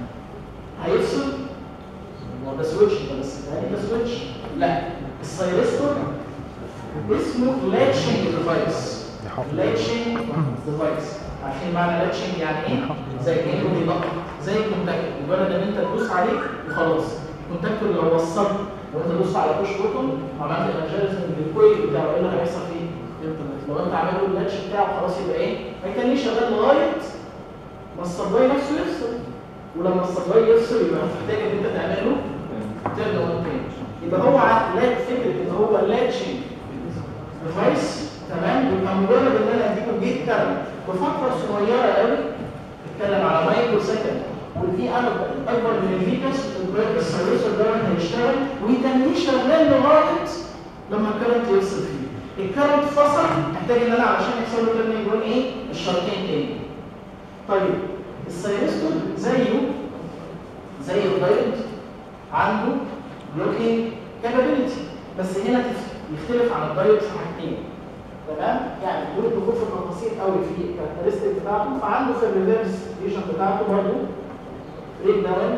S1: هيفصل هو ده سويتش ده بس يعني ده سويتش لا السايرستور اسمه لاتشنج ديفايس لاتشنج ديفايس عارفين معنى لاتشنج يعني ايه؟ زي كانه بيدق زي الكونتاكتور مجرد ان انت تدوس عليه وخلاص الكونتاكتور لو وصلت وانت دوست على بوش بوتون عملت انرجيزم للكويل بتاعه ايه اللي هيحصل فيه؟ لو انت عامل له اللاتش بتاعه خلاص يبقى ايه؟ ما يتنيش شغال لغايه ما السبلاي نفسه يفصل ولما السبلاي يفصل يبقى هتحتاج ان انت تعمل له تيرن اون تاني يبقى هو لا فكره ان هو لاتشنج ديفايس تمام يبقى مجرد ان انا اديله جيت كارنت بفتره صغيره قوي اتكلم على مايكرو سكند والفي انا اكبر من الفيكس السيرفيسور ده هيشتغل ويتنيه شغال لغايه لما الكرنت يفصل فيه الكرنت فصل محتاج ان انا علشان يحصل له تيرنينج يقول ايه الشرطين تاني طيب السيرفيسور زيه زي الدايود عنده بلوكينج كابابيلتي بس هنا يختلف عن الدايود في حاجتين تمام يعني دول دخول في التفاصيل قوي في الكاركترستيك بتاعته فعنده في الريفرس ريجن بتاعته برضه بريك داون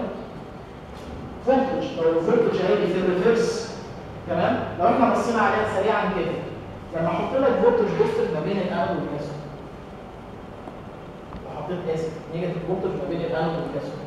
S1: فولتج لو الفولتج هيجي في الريفرس تمام لو احنا بصينا عليها سريعا كده لما احط لك فولتج بوستر ما بين الانود والكاثود وحطيت اسف نيجاتيف فولتج ما بين الانود والكاثود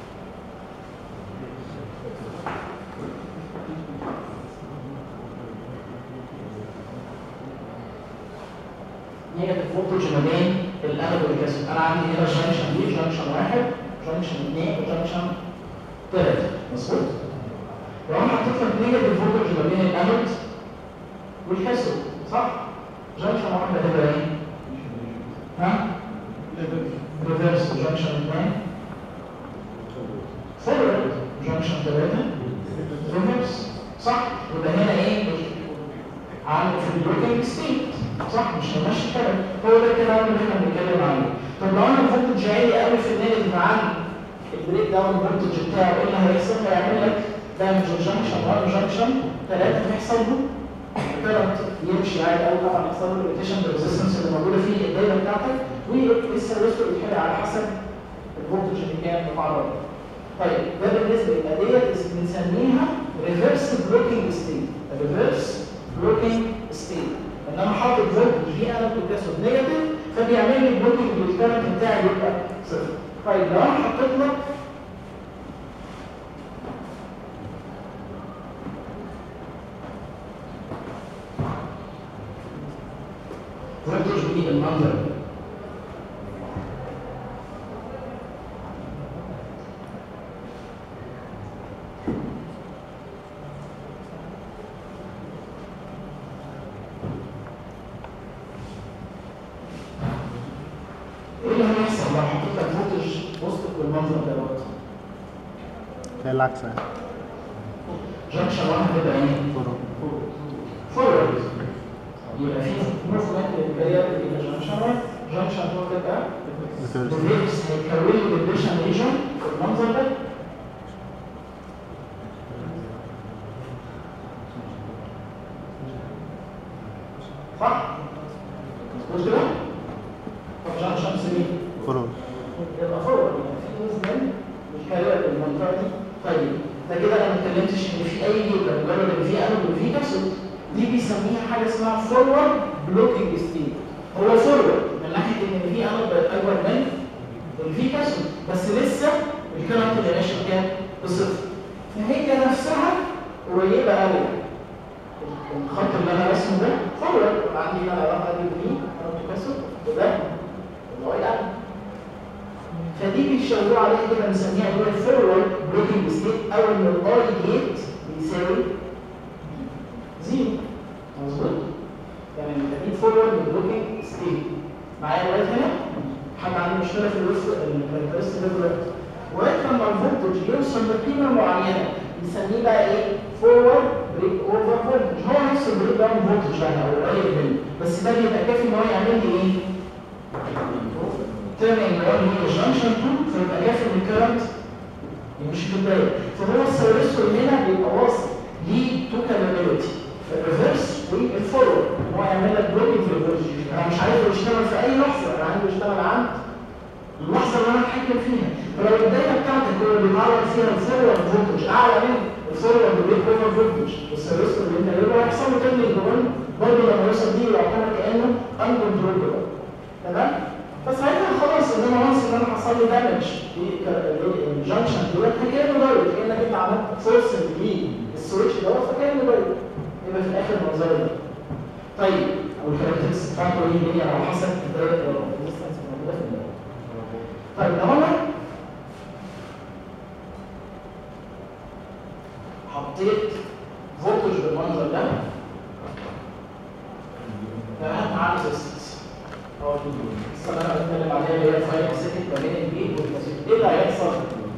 S1: نيجاتيف فولتج ما بين الانود والكاثود انا عندي هنا جنكشن دي جنكشن واحد جنكشن اثنين وجنكشن ثلاثه مظبوط لو انا حطيت لك نيجاتيف فولتج ما بين الانود والكاثود صح جنكشن واحده هتبقى ايه ها ريفرس جنكشن اثنين فورورد جنكشن ثلاثه ريفرس صح يبقى هنا ايه عنده في البلوكينج ستيت صح مش هنمشي كده هو ده الكلام اللي احنا بنتكلم عليه طب لو انا الفولتج عالي قوي في النيجاتيف عن البريك داون فولتج بتاعه ايه اللي هيحصل هيعمل لك دامج جنكشن 1 جنكشن 3 هيحصل له كرنت يمشي عادي قوي طبعا يحصل له ليميتيشن ريزيستنس اللي موجوده في الدايره بتاعتك والسيرفيسور يتحرق على حسب الفولتج اللي كان متعرض طيب ده بالنسبه يبقى ديت بنسميها ريفرس بلوكينج ستيت ريفرس بلوكينج ستيت ان انا حاطط فولتج في انا بوتاسيوم نيجاتيف فبيعمل لي بلوكينج للكرنت بتاعي يبقى صفر طيب لو انا حطيت لك فولتج دي المنظر ده ايه اللي هيحصل لو حطيت لك فولتج وسط بالمنظر دوت
S2: هي العكس يعني
S1: جنكشن واحد هتبقى ايه؟ فورورد يبقى في موفمنت للبريد الى جنكشن واحد جنكشن هو تبقى
S2: ريفيرس
S1: الريفس هيكون لي ديبريشن ريجن في المنظر ده صح؟ مظبوط كده؟ طب جنكشن 3
S2: فورورد
S1: يبقى فورورد يعني في موفمنت مش المنطقه دي طيب ده كده انا ما اتكلمتش ان في اي جيبه مجرد ان في انود وفي كبسول دي بيسميها حاجه اسمها فورورد بلوكينج ستيت هو فورورد من ناحيه ان الفي انود بقت اكبر من الفي كاسود بس لسه الكرنت اللي ماشي كام؟ بصفر فهي نفسها قريبه قوي الخط اللي انا رسمه ده فورورد عندي هنا علاقه دي بي كرنت كاسود وده الواي يعني فدي بيشاوروا عليها كده بنسميها اللي هي الفورورد بلوكينج ستيت او ان الاي جيت بيساوي زيرو مظبوط يعني دي فورورد بلوكينج ستيت معايا لغايه هنا حد عنده مشكله في الوسط الكاركترستيك دلوقتي لغايه لما الفولتج يوصل لقيمه معينه بنسميه بقى ايه فورورد بريك اوفر فولتج هو نفس البريك داون فولتج يعني او قريب منه بس ده بيبقى كافي ان هو يعمل لي ايه؟ تيرنينج اون هي جانكشن 2 فيبقى كافي ان الكرنت يمشي في الدايره فهو السيرفيسور هنا بيبقى واصل ليه تو كابابيلتي الريفرس والفورورد ان هو يعمل لك بلوكينج في الفولتج انا مش عايزه يشتغل في اي لحظه انا عايزه يشتغل عند اللحظه اللي انا اتحكم فيها فلو الدايره بتاعتك هو اللي بيعرض فيها الفورورد فولتج اعلى من الفورورد بريك اوفر فولتج والسيرفيسور اللي انت جايبه هيحصل له تيرنينج اون برضه لما يوصل دي يعتبر كانه انكنترول تمام فساعتها خلاص ان انا وانس ان انا حصل لي دامج في الجنكشن دولت فكانه دايركت كانك انت عملت فورسنج للسويتش دوت فكانه دايركت يبقى في الاخر المنظر ده طيب والكاركترستكس بتاعته ايه هي على حسب الدايره الريزستنس الموجوده في الدايره طيب لو انا حطيت فولتج بالمنظر ده تمام مع ريزستنس هو السنه اللي انا بتكلم عليها اللي هي الفايل سيتك ما بين الجيت والكاسيت ايه اللي هيحصل؟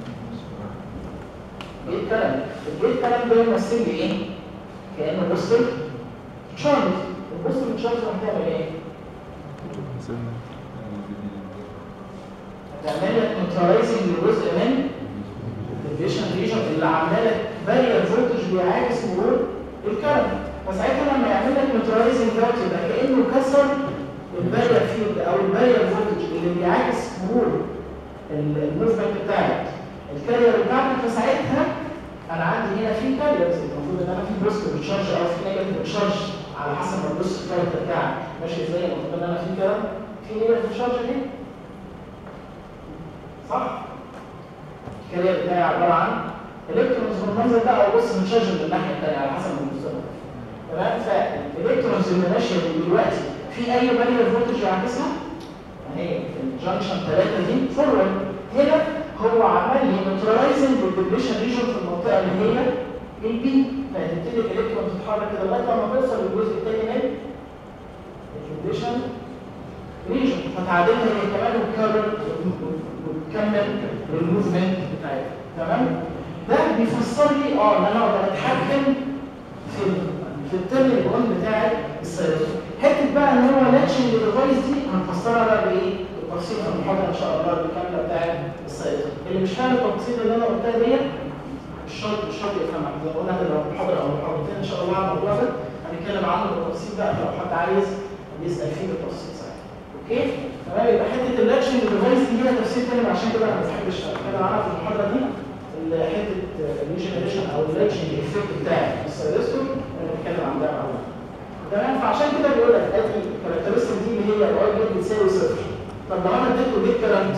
S1: جيت كلام الجيت كلام ده يمثل لي ايه؟ كانه بوستر تشارج البوستر تشارج هتعمل ايه؟ هتعمل لك نيوتراليزنج لجزء من الفيشن ريجن اللي عامله لك بارير فولتج بيعاكس مرور الكرنت فساعتها لما يعمل لك نيوتراليزنج دوت يبقى كانه كسر البارير فيلد او البارير فولتج اللي بيعاكس مرور الموفمنت بتاعك الكارير بتاعتك فساعتها انا عندي هنا في كاريرز المفروض ان انا في بوزيتيف تشارج او في نيجاتيف تشارج على حسب ما تبص الكاركتر بتاعك ماشي ازاي المفروض ان انا في كده في نيجاتيف تشارج هنا صح؟ الكارير بتاعي عباره عن الكترونز بالمنظر ده او بص متشارج من الناحيه الثانيه على حسب ما تبص تمام فالالكترونز اللي ماشيه دلوقتي في اي بارير فولتج يعكسها؟ اهي في الجنكشن 3 دي فورورد هنا هو عمل لي نيوتراليزنج للدبريشن ريجن في المنطقه اللي هي البي فهتبتدي الالكترون تتحرك كده لغايه لما توصل للجزء الثاني من الدبريشن ريجن فتعادلها هي كمان وتكرر وتكمل الموفمنت بتاعتها تمام؟ ده بيفسر لي اه ان انا اقدر اتحكم في في التيرنينج اون بتاع السيرفر حته بقى ان هو لاتشنج ديفايس دي هنفسرها بقى بايه؟ بالتفصيل في المحاضره ان شاء الله الكامله بتاعت السيرفر اللي مش فاهم التفاصيل اللي انا قلتها ديت مش شرط مش شرط يفهمها زي ما قلنا لو محاضره او محاضرتين ان شاء الله على الموضوع ده هنتكلم عنه بالتفصيل بقى لو حد عايز يسال فيه بالتفصيل ساعتها اوكي؟ تمام يبقى حته اللاتشنج ديفايس دي ليها تفسير تاني عشان كده انا ما بحبش اتكلم عنها في المحاضره دي حته الريجنريشن او اللاتشنج افكت بتاع السيرفر بنتكلم عن ده اول تمام فعشان كده بيقول لك ادي الكاركترستيك دي اللي هي الاي جيت بتساوي صفر طب لو انا اديته جيت كرنت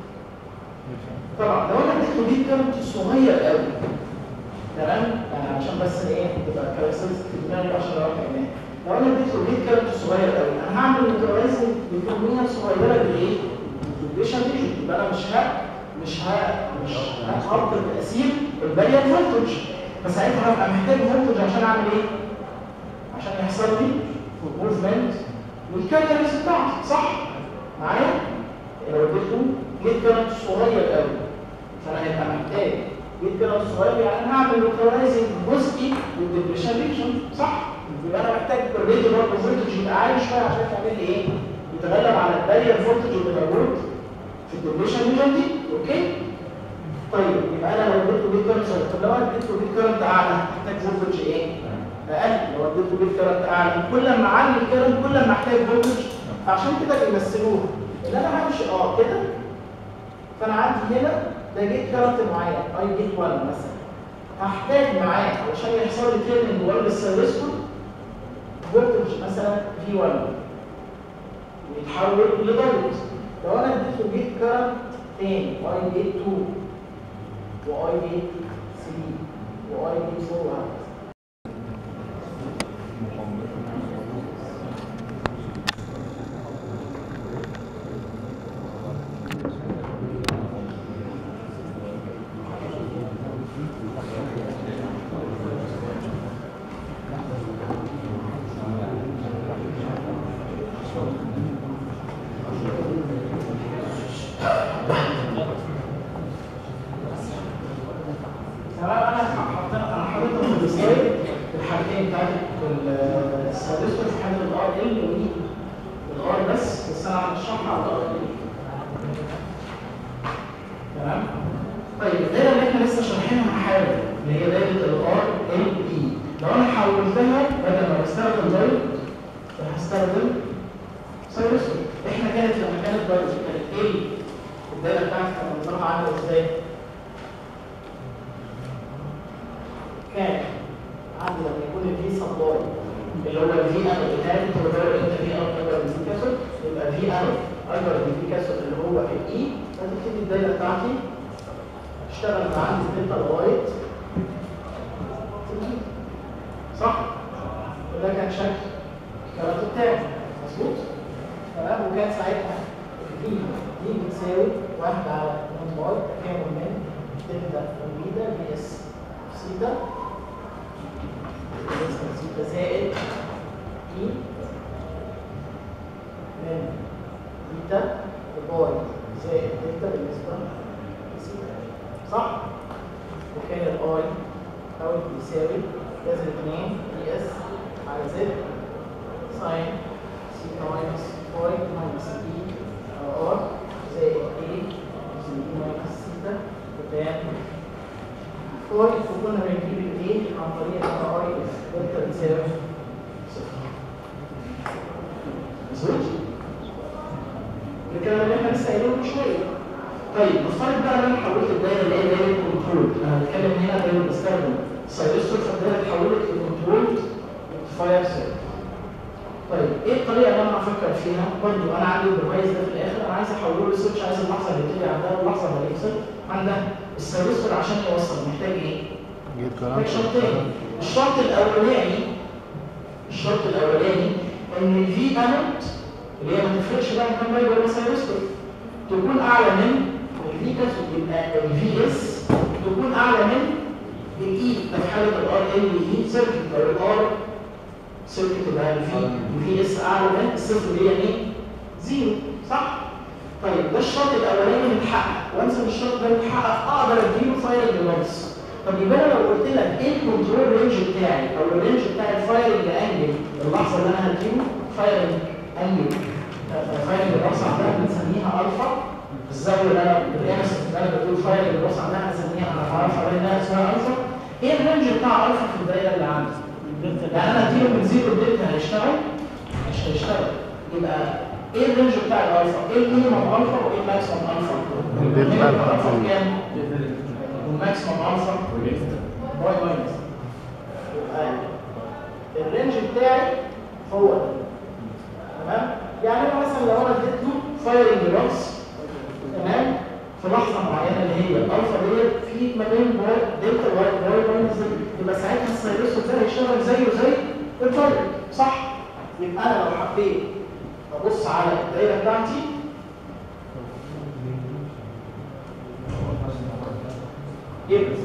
S1: طبعا لو انا اديته جيت كرنت صغير قوي تمام يعني عشان بس ايه تبقى الكاركترستيك في دماغي عشان لو احنا لو انا اديته جيت كرنت صغير قوي انا هعمل نيوتراليزنج بكميه صغيره بالايه؟ بالديشن ريجن يبقى انا مش ه مش ه مش هحط تاثير البارير فولتج فساعتها هبقى محتاج فولتج عشان اعمل ايه؟ عشان يحصل لي موفمنت والكاريرز بتاعتي صح؟ معايا؟ لو اديته جيت كارنت صغير قوي فانا هيبقى محتاج جيت كارنت صغير يعني انا هعمل نيوتراليزنج جزئي للدبريشن ريجن صح؟ يبقى انا محتاج اوريدي برضه فولتج يبقى عالي شويه عشان يعمل لي ايه؟ يتغلب على البارير فولتج اللي موجود في الدبريشن ريجن دي اوكي؟ طيب يبقى انا لو اديته جيت كارنت صغير طب لو انا اديته جيت كارنت اعلى هحتاج فولتج ايه؟ اقل لو اديته جيت كارنت اعلى كل ما اعلي الكارنت كل ما احتاج فولتج عشان كده بيمثلوه ان انا همشي اه كده فانا عندي هنا ده جيت كارنت معين اي جيت 1 مثلا هحتاج معاه علشان يحصل لي تريننج ولا السيرفيسكو فولتج مثلا في 1 يتحول لدايركت لو انا اديته جيت كارنت تاني اي جيت 2 واي جيت 3 واي جيت 4 وهكذا تمام انا حطينا انا حاططهم في السلايد الحاجتين بتاعت السادسة في حاله الار ال ودي الار بس بس انا هشرحها على الار ال تمام طيب الدايره اللي احنا لسه شارحينها حالا اللي هي دايره الار ال اي لو انا حولتها بدل ما بستخدم دايركت هستخدم سايروسكوب احنا كانت لما كانت دايركت كانت ايه الدايره بتاعتي كان منظرها عامل ازاي؟ كان عندي لما يكون الفي سبلاي اللي هو الفي ان بتاعي انت بتقول انت في ان اكبر من في كاسود يبقى في ان اكبر من في كاسود اللي هو الاي فتبتدي الدايره بتاعتي تشتغل من عندي دلتا لغايه تجيب. صح؟ وده كان شكل الكلام بتاعي مظبوط؟ تمام وكان ساعتها في دي بتساوي واحد على 2 باي تكامل من دلتا اوميدا في اس سيتا بالنسبة لسيتا زائد اي من بيتا لباي زائد دلتا بالنسبة لسيتا صح؟ وكان الاي او بيساوي لازم 2 اي اس على زد ساين سيتا ماينس باي ماينس اي على ار زائد اي زائد اي ماينس سيتا وتان فاي وكنا بنجيب الايه عن طريق ان اي دلتا بتساوي صفر. مظبوط؟ الكلام اللي احنا لسه قايلينه من شويه. طيب نفترض بقى ان انا حولت الدايره اللي هي دايره كنترول، انا بتكلم هنا دايره بستخدم سايروستور فالدايره اتحولت لكنترول فاير سيل. طيب ايه الطريقه اللي انا هفكر فيها؟ برضه انا عندي الديفايس ده في الاخر انا عايز احوله لسويتش عايز اللحظه اللي تيجي عندها اللحظه اللي هيفصل عندها السيروستور عشان يوصل محتاج ايه؟
S2: جيت
S1: محتاج
S2: كلام
S1: شرطين الشرط الاولاني الشرط الاولاني ان الفي انوت اللي هي ما تفرقش بقى كام باي ولا سايروستور تكون اعلى من الفي كاسود يبقى الفي اس تكون اعلى من الاي ده في حاله الار ال اي سيركت لو الار سيركت يبقى الفي الفي اس اعلى من الصفر اللي هي مين؟ زيرو صح؟ طيب ده الشرط الاولاني متحقق وانسى ان الشرط ده متحقق اقدر اديله فايرنج لونس طب يبقى انا لو قلت لك ايه الكنترول رينج بتاعي او الرينج بتاع الفايرنج انجل اللحظه اللي انا هديله فايرنج انجل فايرنج الراس عندها بنسميها الفا الزاويه اللي انا بالقياس اللي انا بقول فايرنج الراس عندها هنسميها انا عارفه لانها اسمها الفا ايه الرينج بتاع الفا في الدايره اللي عندي؟ يعني انا اديله من زيرو لدلتا هيشتغل مش هيشتغل يبقى ايه الرينج بتاع الالفا؟ ايه المينيمم الفا وايه الماكسيمم الفا؟
S2: من دلتا
S1: المينيمم
S2: لحد
S1: الفا
S2: ال-
S1: كام؟ والماكسيمم الفا باي ماينس يبقى الرينج بتاعي هو ده تمام يعني انا مثلا لو انا اديت له فايرنج بوكس تمام في لحظه معينه اللي هي الالفا ديت في ما بين باي دلتا واي باي ماينس دلتا يبقى ساعتها السايروس ده هيشتغل زيه زي الفايرنج صح يبقى انا لو حبيت ابص على الدايره بتاعتي يبقى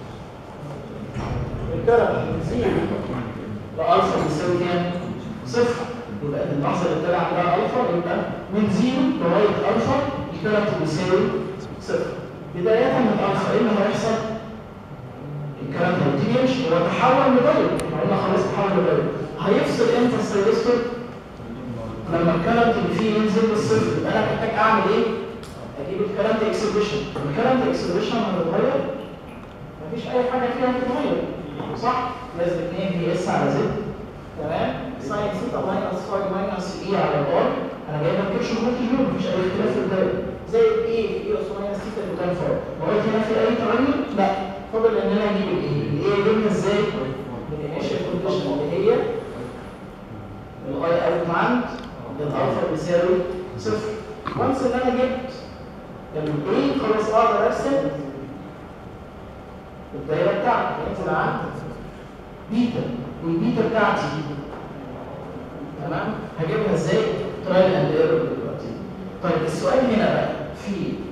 S1: الكرم زيرو لألفا بيساوي كام؟ صفر يبقى اللحظة اللي طلع عندها ألفا يبقى من زيرو لغاية ألفا الكرم بيساوي صفر بداية من ألفا إيه اللي هيحصل؟ الكلام ده يبتدي يمشي هو تحول لدايركت احنا قلنا خلاص تحول لدايركت هيفصل امتى السيرستور؟ لما الكلام اللي فيه ينزل للصفر يبقى انا محتاج اعمل ايه؟ اجيب الكلام ده اكسبريشن الكلام ده اكسبريشن هتتغير مفيش اي حاجه فيها هتتغير صح؟ لازم 2 في اس على زد تمام؟ ساين ثيتا ماينس 5 ماينس اي على الار انا جايب لك كيرشوف فولتج لود مفيش اي اختلاف في الدايره زي الاي في اي اس ماينس ثيتا اللي كان فوق لغايه هنا في اي تغير؟ لا فاضل ان انا اجيب الاي الاي جبنا ازاي؟ بالانيشال كونديشن اللي هي الاي اوت عند الالفا بيساوي صفر وانس ان انا جبت الايه خلاص اقدر ارسم الدايره بتاعتي ينزل عند بيتا والبيتا بتاعتي تمام هجيبها ازاي ترايل اند ايرور دلوقتي طيب السؤال هنا بقى في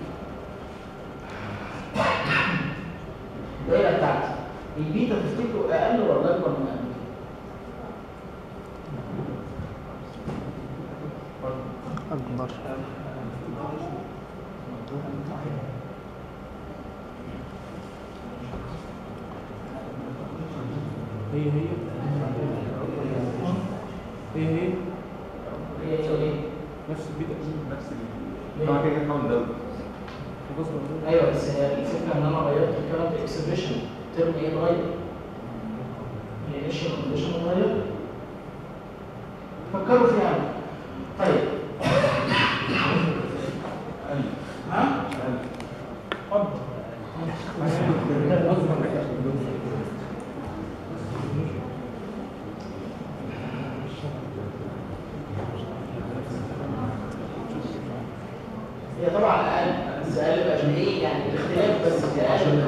S1: الدايره بتاعتي البيتا تفتكروا اقل ولا اكبر من اقل
S2: أكبر
S4: هي هي هي هي
S1: هي هي ايه
S4: نفس البيت
S5: نفس
S1: ليه؟
S5: طبعا كده كده نحاول ندور
S4: خلاص بقى.
S1: ايوه بس هي الفكره ان انا غيرت الكلام في اكسبريشن ترم ايه اتغير الانيشال كونديشن اتغير فكروا فيها طيب ها هي طبعا اقل بس اقل بقى عشان ايه يعني الاختلاف بس في اقل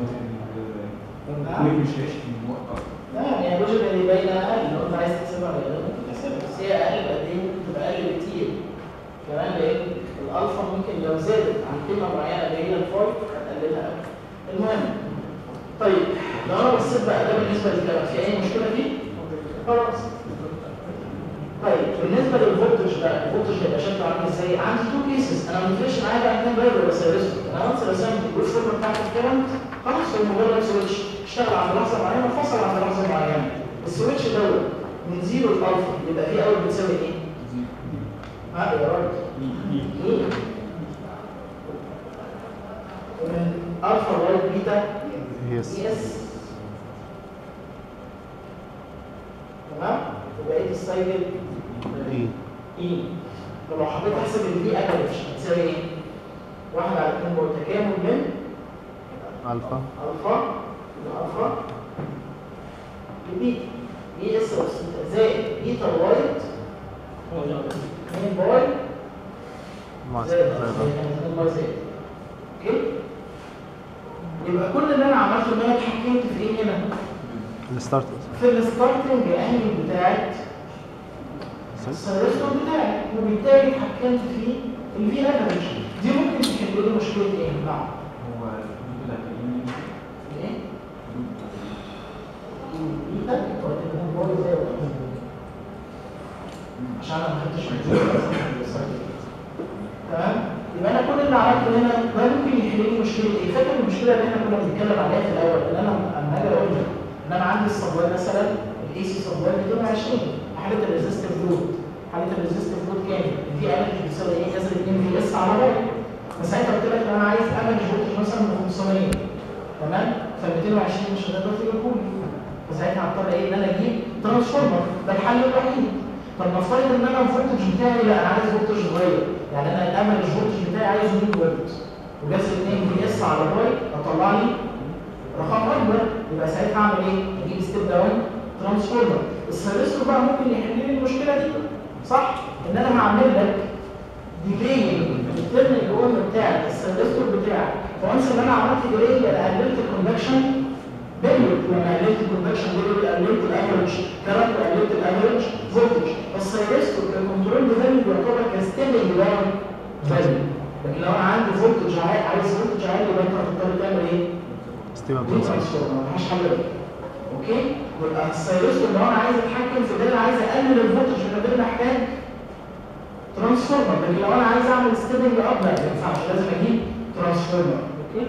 S5: ليه مش هيشتي موقف
S1: لا يعني الوجه اللي باينه اقل لو انت عايز تحسبها رياضه ممكن تحسبها بس هي اقل بقد ايه ممكن تبقى اقل بكتير كمان لان الالفا ممكن لو زادت عن قيمه معينه اللي هي الفاي هتقللها قوي المهم طيب لو انا بصيت بقى ده بالنسبه للكلام في اي مشكله فيه؟ خلاص طيب بالنسبه للفولتج بقى الفولتج هيبقى شكله عامل ازاي؟ عندي تو كيسز انا ما بيفرقش معايا بقى اتنين بايبر بس هيرسوا انا وانس رسمت الجروب فورم بتاعت الكرنت خلاص هو مجرد سويتش اشتغل عند لحظه معينه وفصل عند لحظه معينه السويتش دوت من زيرو لالفا يبقى فيه اول بتساوي ايه؟ ها يا راجل ايه؟ ومن الفا لغايه بيتا
S2: يس
S1: يس تمام؟ وبقيت السايكل
S2: إيه
S1: اي فلو حبيت احسب البي افريج هتساوي ايه؟ واحد على اتنين بقول تكامل من
S2: ألفا
S1: الفا يبقى الفا لبيتا بي اس اس زائد بيتا وايت 2 باي
S2: مع
S1: زائد
S2: زائد
S1: زائد 2 باي زائد اوكي يبقى كل اللي انا عملته ان انا اتحكمت في ايه هنا؟
S2: الستارت
S1: في الستارتنج انجل بتاعت السيرستون بتاعي وبالتالي اتحكمت في الفي افريج دي ممكن تحل لي مشكله ايه؟ نعم
S5: هو الحدود اللي هتلاقيني
S1: ايه؟ بيتا هو ده زي وقت. عشان انا ما خدتش مجهود تمام يبقى انا كل اللي عملته هنا ده ممكن يحل لي مشكله ايه؟ فاكر المشكله اللي احنا كنا بنتكلم عليها في الاول ان انا لما اجي اقول لك ان انا عندي الصبوان مثلا الاي سي صبوان 220 حاله الريزستيف لود حاله الريزستيف لود كام؟ الفي انرجي بتساوي ايه؟ نازل 2 في اس على باي فساعتها قلت لك ان انا عايز امل فولتج مثلا ب 500 تمام؟ فال 220 مش هتقدر تجيبه لي فساعتها هضطر ايه ان انا اجيب ترانسفورمر ده الحل الوحيد طب نفترض ان انا الفولتج بتاعي لا انا عايز فولتج صغير يعني انا الامل الفولتج بتاعي عايزه 100 فولت وجذر 2 في اس على باي اطلع لي رقم اكبر يبقى ساعتها اعمل ايه؟ اجيب ستيب داون ترانسفورمر السيرستور بقى ممكن يحل لي المشكله دي صح؟ ان انا هعمل لك ديلي الترم الاول بتاع السيرستور بتاعك وانس ان انا عملت ديلي قللت الكوندكشن بيريود لما قللت الكوندكشن بيريود قللت الافرج كرنت قللت الافرج فولتج السيرستور ككنترول فاليو بيعتبر كستيبل داون فاليو لكن لو انا عندي فولتج عالي عايز فولتج عالي يبقى انت هتضطر تعمل ايه؟
S2: ستيبل
S1: دي ترانسفورمر ملهاش حل غير اوكي يبقى السيرستور لو انا عايز اتحكم في ده انا عايز اقلل الفولتج يبقى ده محتاج ترانسفورمر لكن لو انا عايز اعمل ستيبنج اب لا ما ينفعش لازم اجيب ترانسفورمر اوكي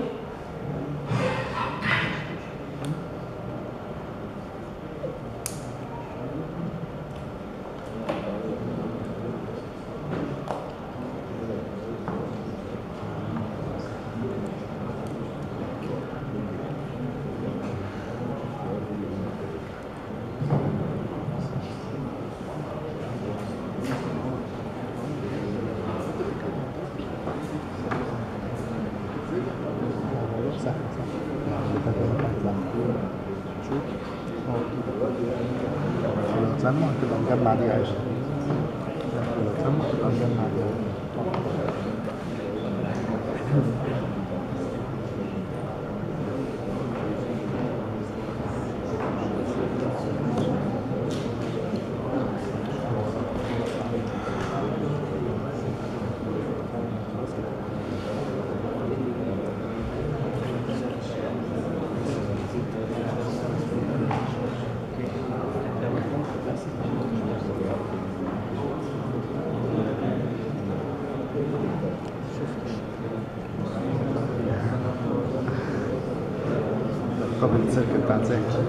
S2: صح صح اللي فات ده كان زحمة. شوف أهو. لو اتلمع هتبقى مجمع دي عايشة لو اتلمع قبل السيركل بتاعت زاكر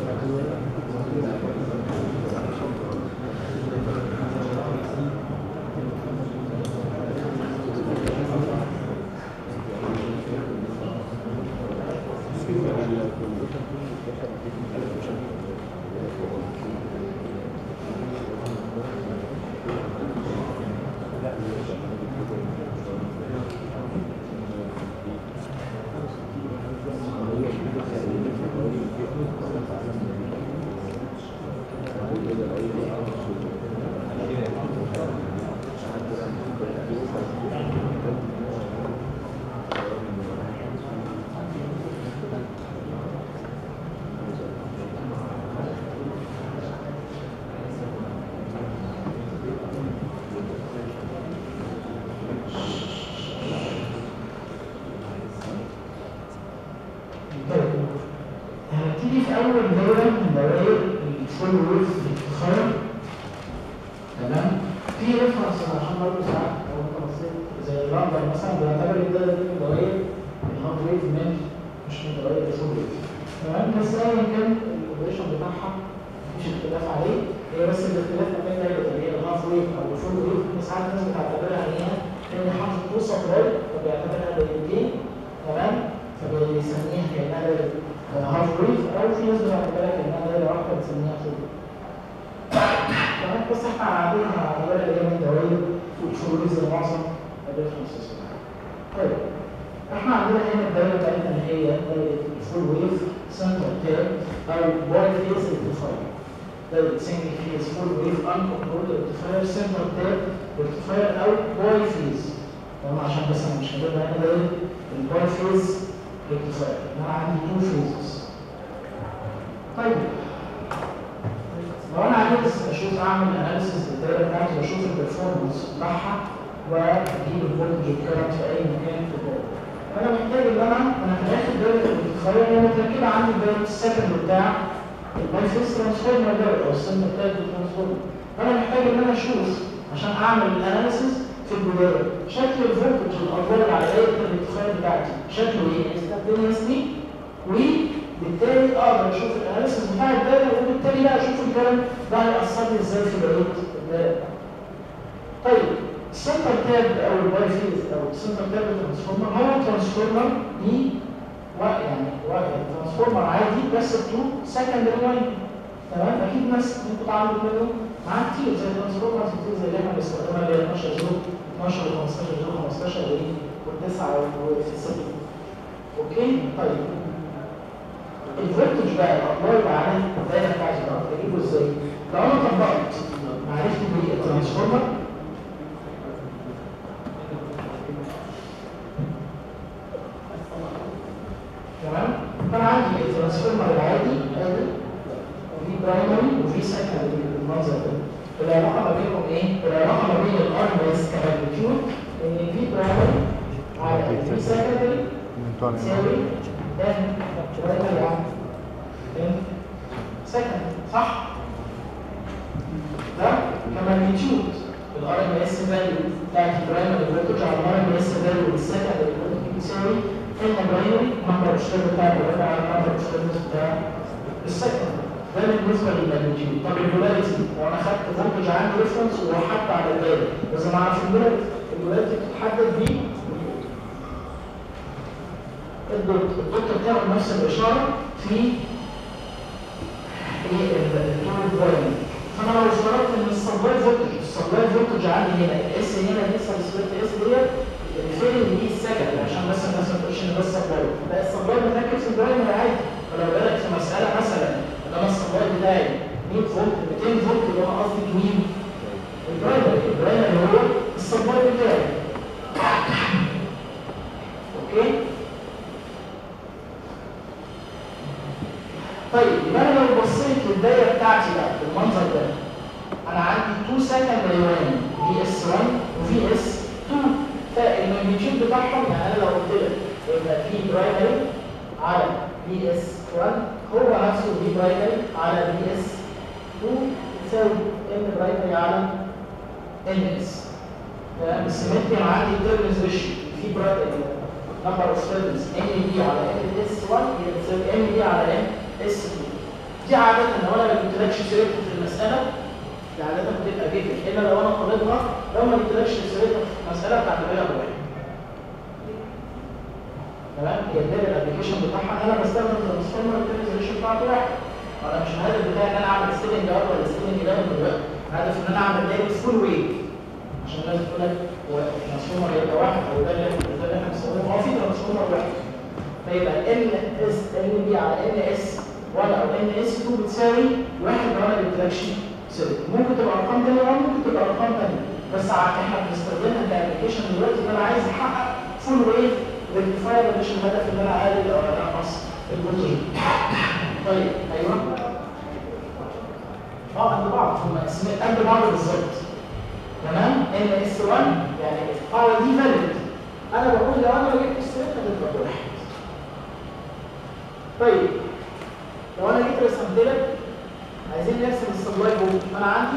S1: طيب هتيجي في اول دوره من دوائر الفول ويف الخير تمام في ريفرنس عشان برضه ساعات او انت بصيت زي لندن مثلا بيعتبر الدايره دي من دوائر الهارد ويف من مش من دوائر الفول ويف تمام بس ايا كان الاوبريشن بتاعها مفيش اختلاف عليه هي بس الاختلاف ما بين دايره اللي هي الهارد ويف او الفول ويف ان ساعات الناس بتعتبرها ان هي ان حرف تو سطرات فبيعتبرها دايرتين تمام فبيسميها كانها دايره هاف ويف او في ناس بتعتبرها كانها دايره واحده بتسميها فول تمام بس احنا قاعدين على اعتبار اللي هي من دوائر والفلوس زي معظم الريفرنسز طيب احنا عندنا هنا الدايره بتاعتنا اللي هي دايره الفول ويف سنتر تيرم او باي فيز ارتفاير دايره سنجل فيز فول ويف ان كنترول ارتفاير سنتر تيرم ارتفاير او باي فيز تمام عشان بس انا مش هجيبها هنا دايره الباي فيز ارتفاير انا عندي تو فيزز طيب لو انا عايز اشوف اعمل اناليسيس للدايره بتاعتي واشوف البرفورمانس بتاعها واجيب الفولتج والكرنت في اي مكان في الدايره فانا محتاج ان انا انا في الاخر دايره الارتفاعيه هي متركبه عندي دايره السكند بتاع الباي فيس ترانسفورمر ده او السن بتاعت الترانسفورمر فانا محتاج ان انا اشوف عشان اعمل الاناليسيس في البدايه شكل الفولتج الافضل على دايره الارتفاع بتاعتي شكله ايه؟ استخدمني وبالتالي اقدر اشوف الاناليسيس بتاع الدايره وبالتالي بقى اشوف الكلام ده هيأثر لي ازاي في بقيه الدايره. طيب السنتر تاب او الواي فيز او السنتر تاب ترانسفورمر هو ترانسفورمر ليه يعني ترانسفورمر عادي بس بتو سكندري لاين تمام اكيد ناس ممكن تعملوا منه معاه كتير زي ترانسفورمرز كتير زي اللي احنا بنستخدمها اللي هي 12 زيرو 12 و 15 زيرو 15 والتسعه وفي السته اوكي طيب الفولتج بقى الابلاي على الدايره بتاعتي ده بجيبه ازاي؟ لو انا طبقت معرفتي بالترانسفورمر تمام؟ فانا عندي الترانسفورمر العادي ادي وفي برايمري وفي سكندري بالمنظر ده العلاقه ما بينهم ايه؟ العلاقه ما بين الار بس كماجنتيود ان في برايمري على في سكندري تساوي ان برايمري على ان سكندري صح؟ ده كماجنتيود الار ام اس فاليو بتاعت البرايمري فولتج على الار ام اس فاليو والسكندري فولتج بتساوي ان برايمري نمبر الشير بتاع البرايمري على نمبر الشير بتاع السكندري ده بالنسبه للماجنتيود طب البولاريتي لو انا خدت فولتج عندي ريفرنس وحط على الدايره لازم اعرف البولاريتي البولاريتي بتتحدد ب الدوت الدوت بتاخد نفس الاشاره في الطول الفويل فانا لو افترضت ان السبلاي فولتج السبلاي فولتج عندي هنا الاس هنا لسه السبليت اس ديت فين اللي دي السكند عشان بس الناس ما تقولش ان ده السبلاي لا السبلاي متركب في البرايمري عادي فلو بالك في مساله مثلا ان انا السبلاي بتاعي 100 فولت 200 فولت يبقى انا قصدي مين؟ البرايمري البرايمري هو على في اس 1 هو نفسه في برايمري على في اس 2 تساوي ان برايمري على ان اس تمام السيمتري عندي التيرمز ريشيو في برايمري نمبر اوف تيرمز ان بي على ان اس 1 هي بتساوي ان بي على ان اس 2 دي عادة لو انا ما جبتلكش سيرتها في المسألة دي عادة بتبقى جيفن الا لو انا طالبها لو ما جبتلكش سيرتها في المسألة بتعتبرها بواحد تمام هي ده الابلكيشن بتاعها انا بستخدم ترانسفورمر الترانزيشن بتاعته واحد انا مش الهدف بتاعي ان انا اعمل ستيلنج اوت ولا ستيلنج داون دلوقتي الهدف ان انا اعمل دايركت فول ويت عشان الناس تقول لك هو الترانسفورمر يبقى واحد او ده اللي احنا ده اللي احنا بنستخدمه هو في ترانسفورمر واحد فيبقى ان اس ان بي على ان اس 1 او ان اس 2 بتساوي واحد لو انا جبتلكش سوري ممكن تبقى ارقام ثانيه او ممكن تبقى ارقام ثانيه بس ع- احنا بنستخدمها كابلكيشن دلوقتي ان انا عايز احقق فول ويت ريكتيفاير مش الهدف ان انا اقلل او انقص البروتين طيب ايوه اه قد بعض هم اسمين قد بعض بالظبط تمام ان اس 1 يعني القاعده دي فاليد انا بقول لو انا جبت السيرت هتبقى واحد طيب لو انا جيت رسمت لك عايزين نرسم السبلاي بوك انا عندي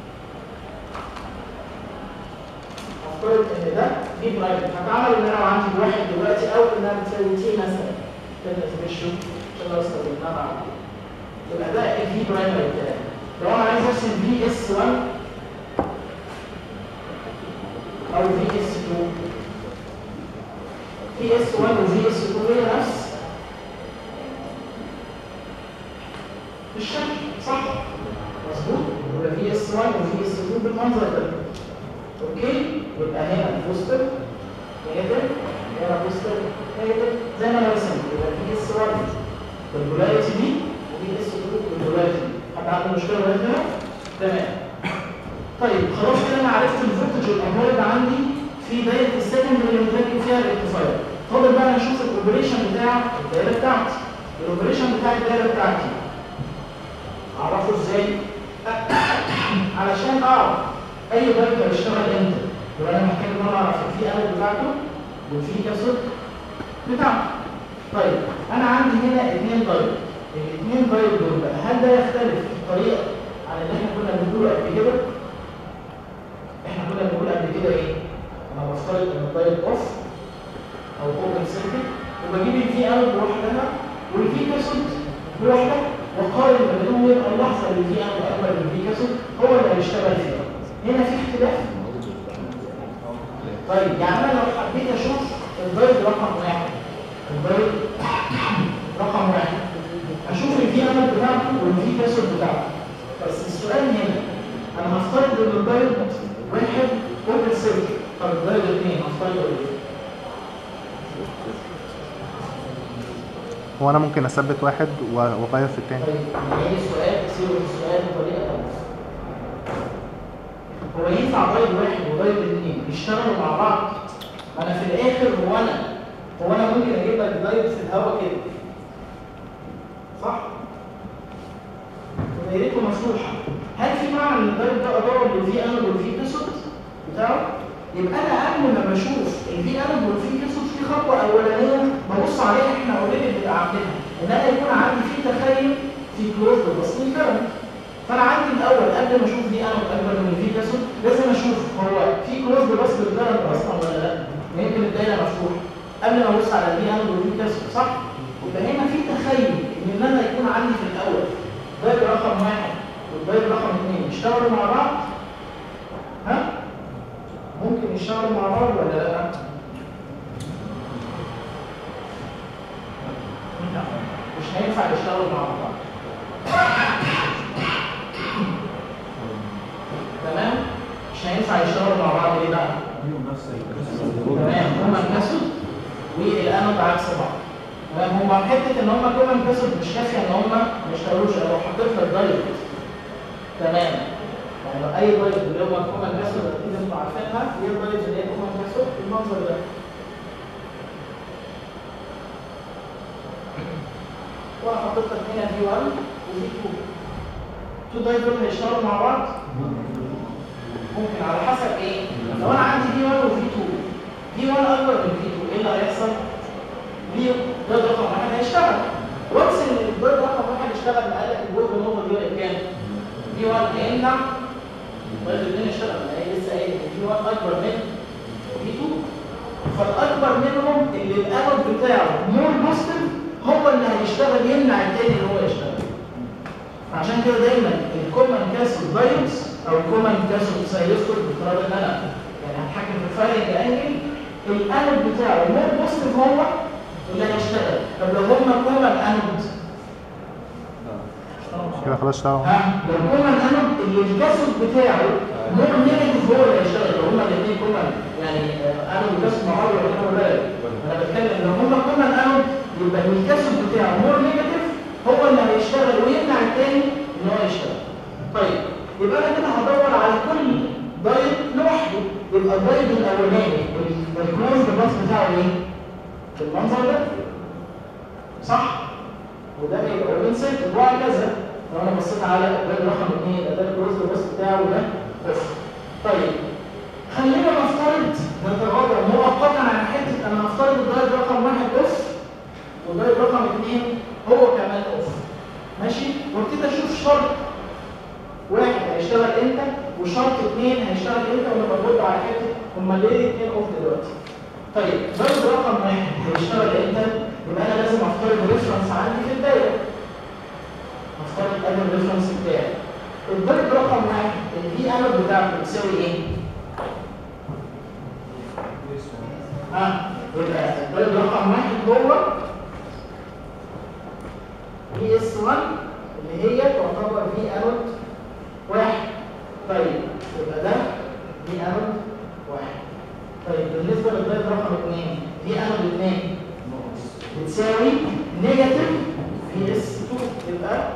S1: افترض ان ده في برايفت هتعمل ان انا عندي واحد دلوقتي او انها بتساوي تي مثلا تنس ريشيو عشان لو استخدمناها بعد يبقى ده الفي برايمري بتاعي لو انا عايز ارسم في اس 1 او في اس 2 في اس 1 وفي اس 2 هي نفس الشكل صح مظبوط يبقى في اس 1 وفي اس 2 بالمنظر ده اوكي يبقى هنا بوستر نيجاتيف هنا بوستر نيجاتيف زي ما انا رسمت يبقى في اس 1 بالبولاريتي دي وفي اس 2 بالبولاريتي دي حد عنده مشكله لغايه هنا؟ تمام طيب خلاص كده انا عرفت الفولتج والامواج عندي في دايره السكندري اللي متركب فيها الريكتيفاير فاضل بقى نشوف الاوبريشن بتاع الدايره بتاعتي الاوبريشن بتاع الدايره بتاعتي اعرفه ازاي علشان اعرف اي دايره بيشتغل امتى يبقى انا محتاج ان انا اعرف الفي ال بتاعته والفي كاسود بتاعته طيب انا عندي هنا اثنين دايره الاثنين دايره دول بقى هل ده يختلف في الطريقه عن اللي احنا كنا بنقوله قبل كده احنا كنا بنقول قبل كده ايه انا بفترض ان الدايره اوف او اوبن سيركت وبجيب الفي ال لوحدها والفي كاسود لوحدها وقارن ما بينهم يبقى اللحظه اللي فيها اكبر من في كاسود هو اللي هيشتغل فيها هنا في اختلاف طيب يعني انا لو حبيت اشوف الدايت رقم واحد الدايت رقم واحد اشوف الفي امل بتاعته والفي كاسود بتاعته بس السؤال هنا انا هفترض ان الدايت واحد اوبن سيركت طب الدايت اثنين هفترض ايه؟
S2: هو انا ممكن اثبت واحد و- واغير في التاني
S1: طيب نعيد السؤال صيغه السؤال بطريقه ثانيه هو ينفع دايت واحد ودايت اثنين يشتغلوا مع بعض؟ ما انا في الاخر هو انا هو انا ممكن اجيب لك دايت في الهواء كده صح؟ ودايرته مفتوحه هل في معنى ان الدايت ده ادور بالفي انود والفي كسود بتاعه؟ يبقى انا قبل ما بشوف الفي انود والفي كسود في خطوه اولانيه ببص عليها احنا اوريدي بنبقى عاملينها ان انا يكون عندي في تخيل في كلوز بسيط كرنت فانا عندي الاول قبل ما اشوف دي انود اكبر من في كسود لازم اشوف هو في كلوز بسيط كرنت اصلا ولا لا يمكن الدايره مفتوحه قبل ما ابص على الفي انود والفي كسود صح؟ يبقى هنا في تخيل ان انا يكون عندي في الاول دايره رقم واحد والدايره رقم اثنين يشتغلوا مع بعض ها؟ ممكن يشتغلوا مع بعض ولا لا؟ مش هينفع يشتغلوا مع بعض تمام؟ مش هينفع يشتغلوا مع بعض ليه بقى؟
S5: ليهم نفس
S1: تمام هما انكسوا والانود عكس بعض تمام هما حته ان هما كلهم انكسوا مش كافيه ان هما ما يشتغلوش انا لو حطيت لك دايت تمام يعني لو اي دايت اللي هما كوما انكسوا اكيد انتوا عارفينها هي الدايت اللي هي كوما انكسوا بالمنظر ده وانا حطيت لك هنا في 1 وفي 2 تو دايت دول هيشتغلوا مع بعض ممكن على حسب ايه لو انا عندي في 1 وفي 2 في 1 اكبر من في 2 ايه اللي هيحصل في الدايت رقم واحد هيشتغل وانس ان الدايت رقم واحد اشتغل قال لك الجهد النقطه دي بقت كام؟ في 1 هيمنع الدايت الاثنين اشتغل ما هي لسه قايل ان في 1 اكبر من في 2 فالاكبر منهم اللي الانود بتاعه مور بوزيتيف هو اللي هيشتغل يمنع التاني ان هو يشتغل عشان كده دايما الكومن كاسود دايتس او الكومن كاسود سايلستور بافتراض ان انا يعني هتحكم في الفايرنج انجل الانود بتاعه مور بوزيتيف هو اللي هيشتغل طب لو هما كومن انود
S2: كده خلاص اشتغلوا
S1: ها لو كومن انود اللي الكاسود بتاعه مور نيجاتيف هو اللي هيشتغل لو هما الاثنين كومن يعني انود وكاسود مع بعض ولا كومن بالك انا بتكلم لو هما كومن انود يبقى الكاسود بتاعه مور نيجاتيف هو اللي هيشتغل ويمنع التاني ان هو يشتغل طيب يبقى انا كده هدور على كل دايت لوحده يبقى الدايت الاولاني الكلوز باس بتاعه ايه؟ بالمنظر ده صح؟ وده هيبقى اوبن سيركل وهكذا لو انا بصيت على الدايت رقم 2 يبقى ده الكلوز باس بتاعه ده اوف طيب خلينا نفترض نتغاضى مؤقتا عن حته انا هفترض الدايت رقم واحد اوف والدايت رقم 2 هو كمان اوف ماشي وابتدي اشوف شرط واحد هيشتغل امتى وشرط اثنين هيشتغل امتى وانا برد على حته هما ليه الاثنين اوف دلوقتي طيب ضرب رقم واحد هيشتغل امتى يبقى انا لازم افترض ريفرنس عندي في الدايره افترض انا الريفرنس بتاعي الضرب رقم واحد الفي امل بتاعته بتساوي ايه؟ ها يبقى الضرب رقم واحد هو في اس 1 اللي هي تعتبر في انود واحد طيب يبقى ده في انود واحد طيب بالنسبه للضرب رقم 2 في انود 2 بتساوي نيجاتيف في اس 2 يبقى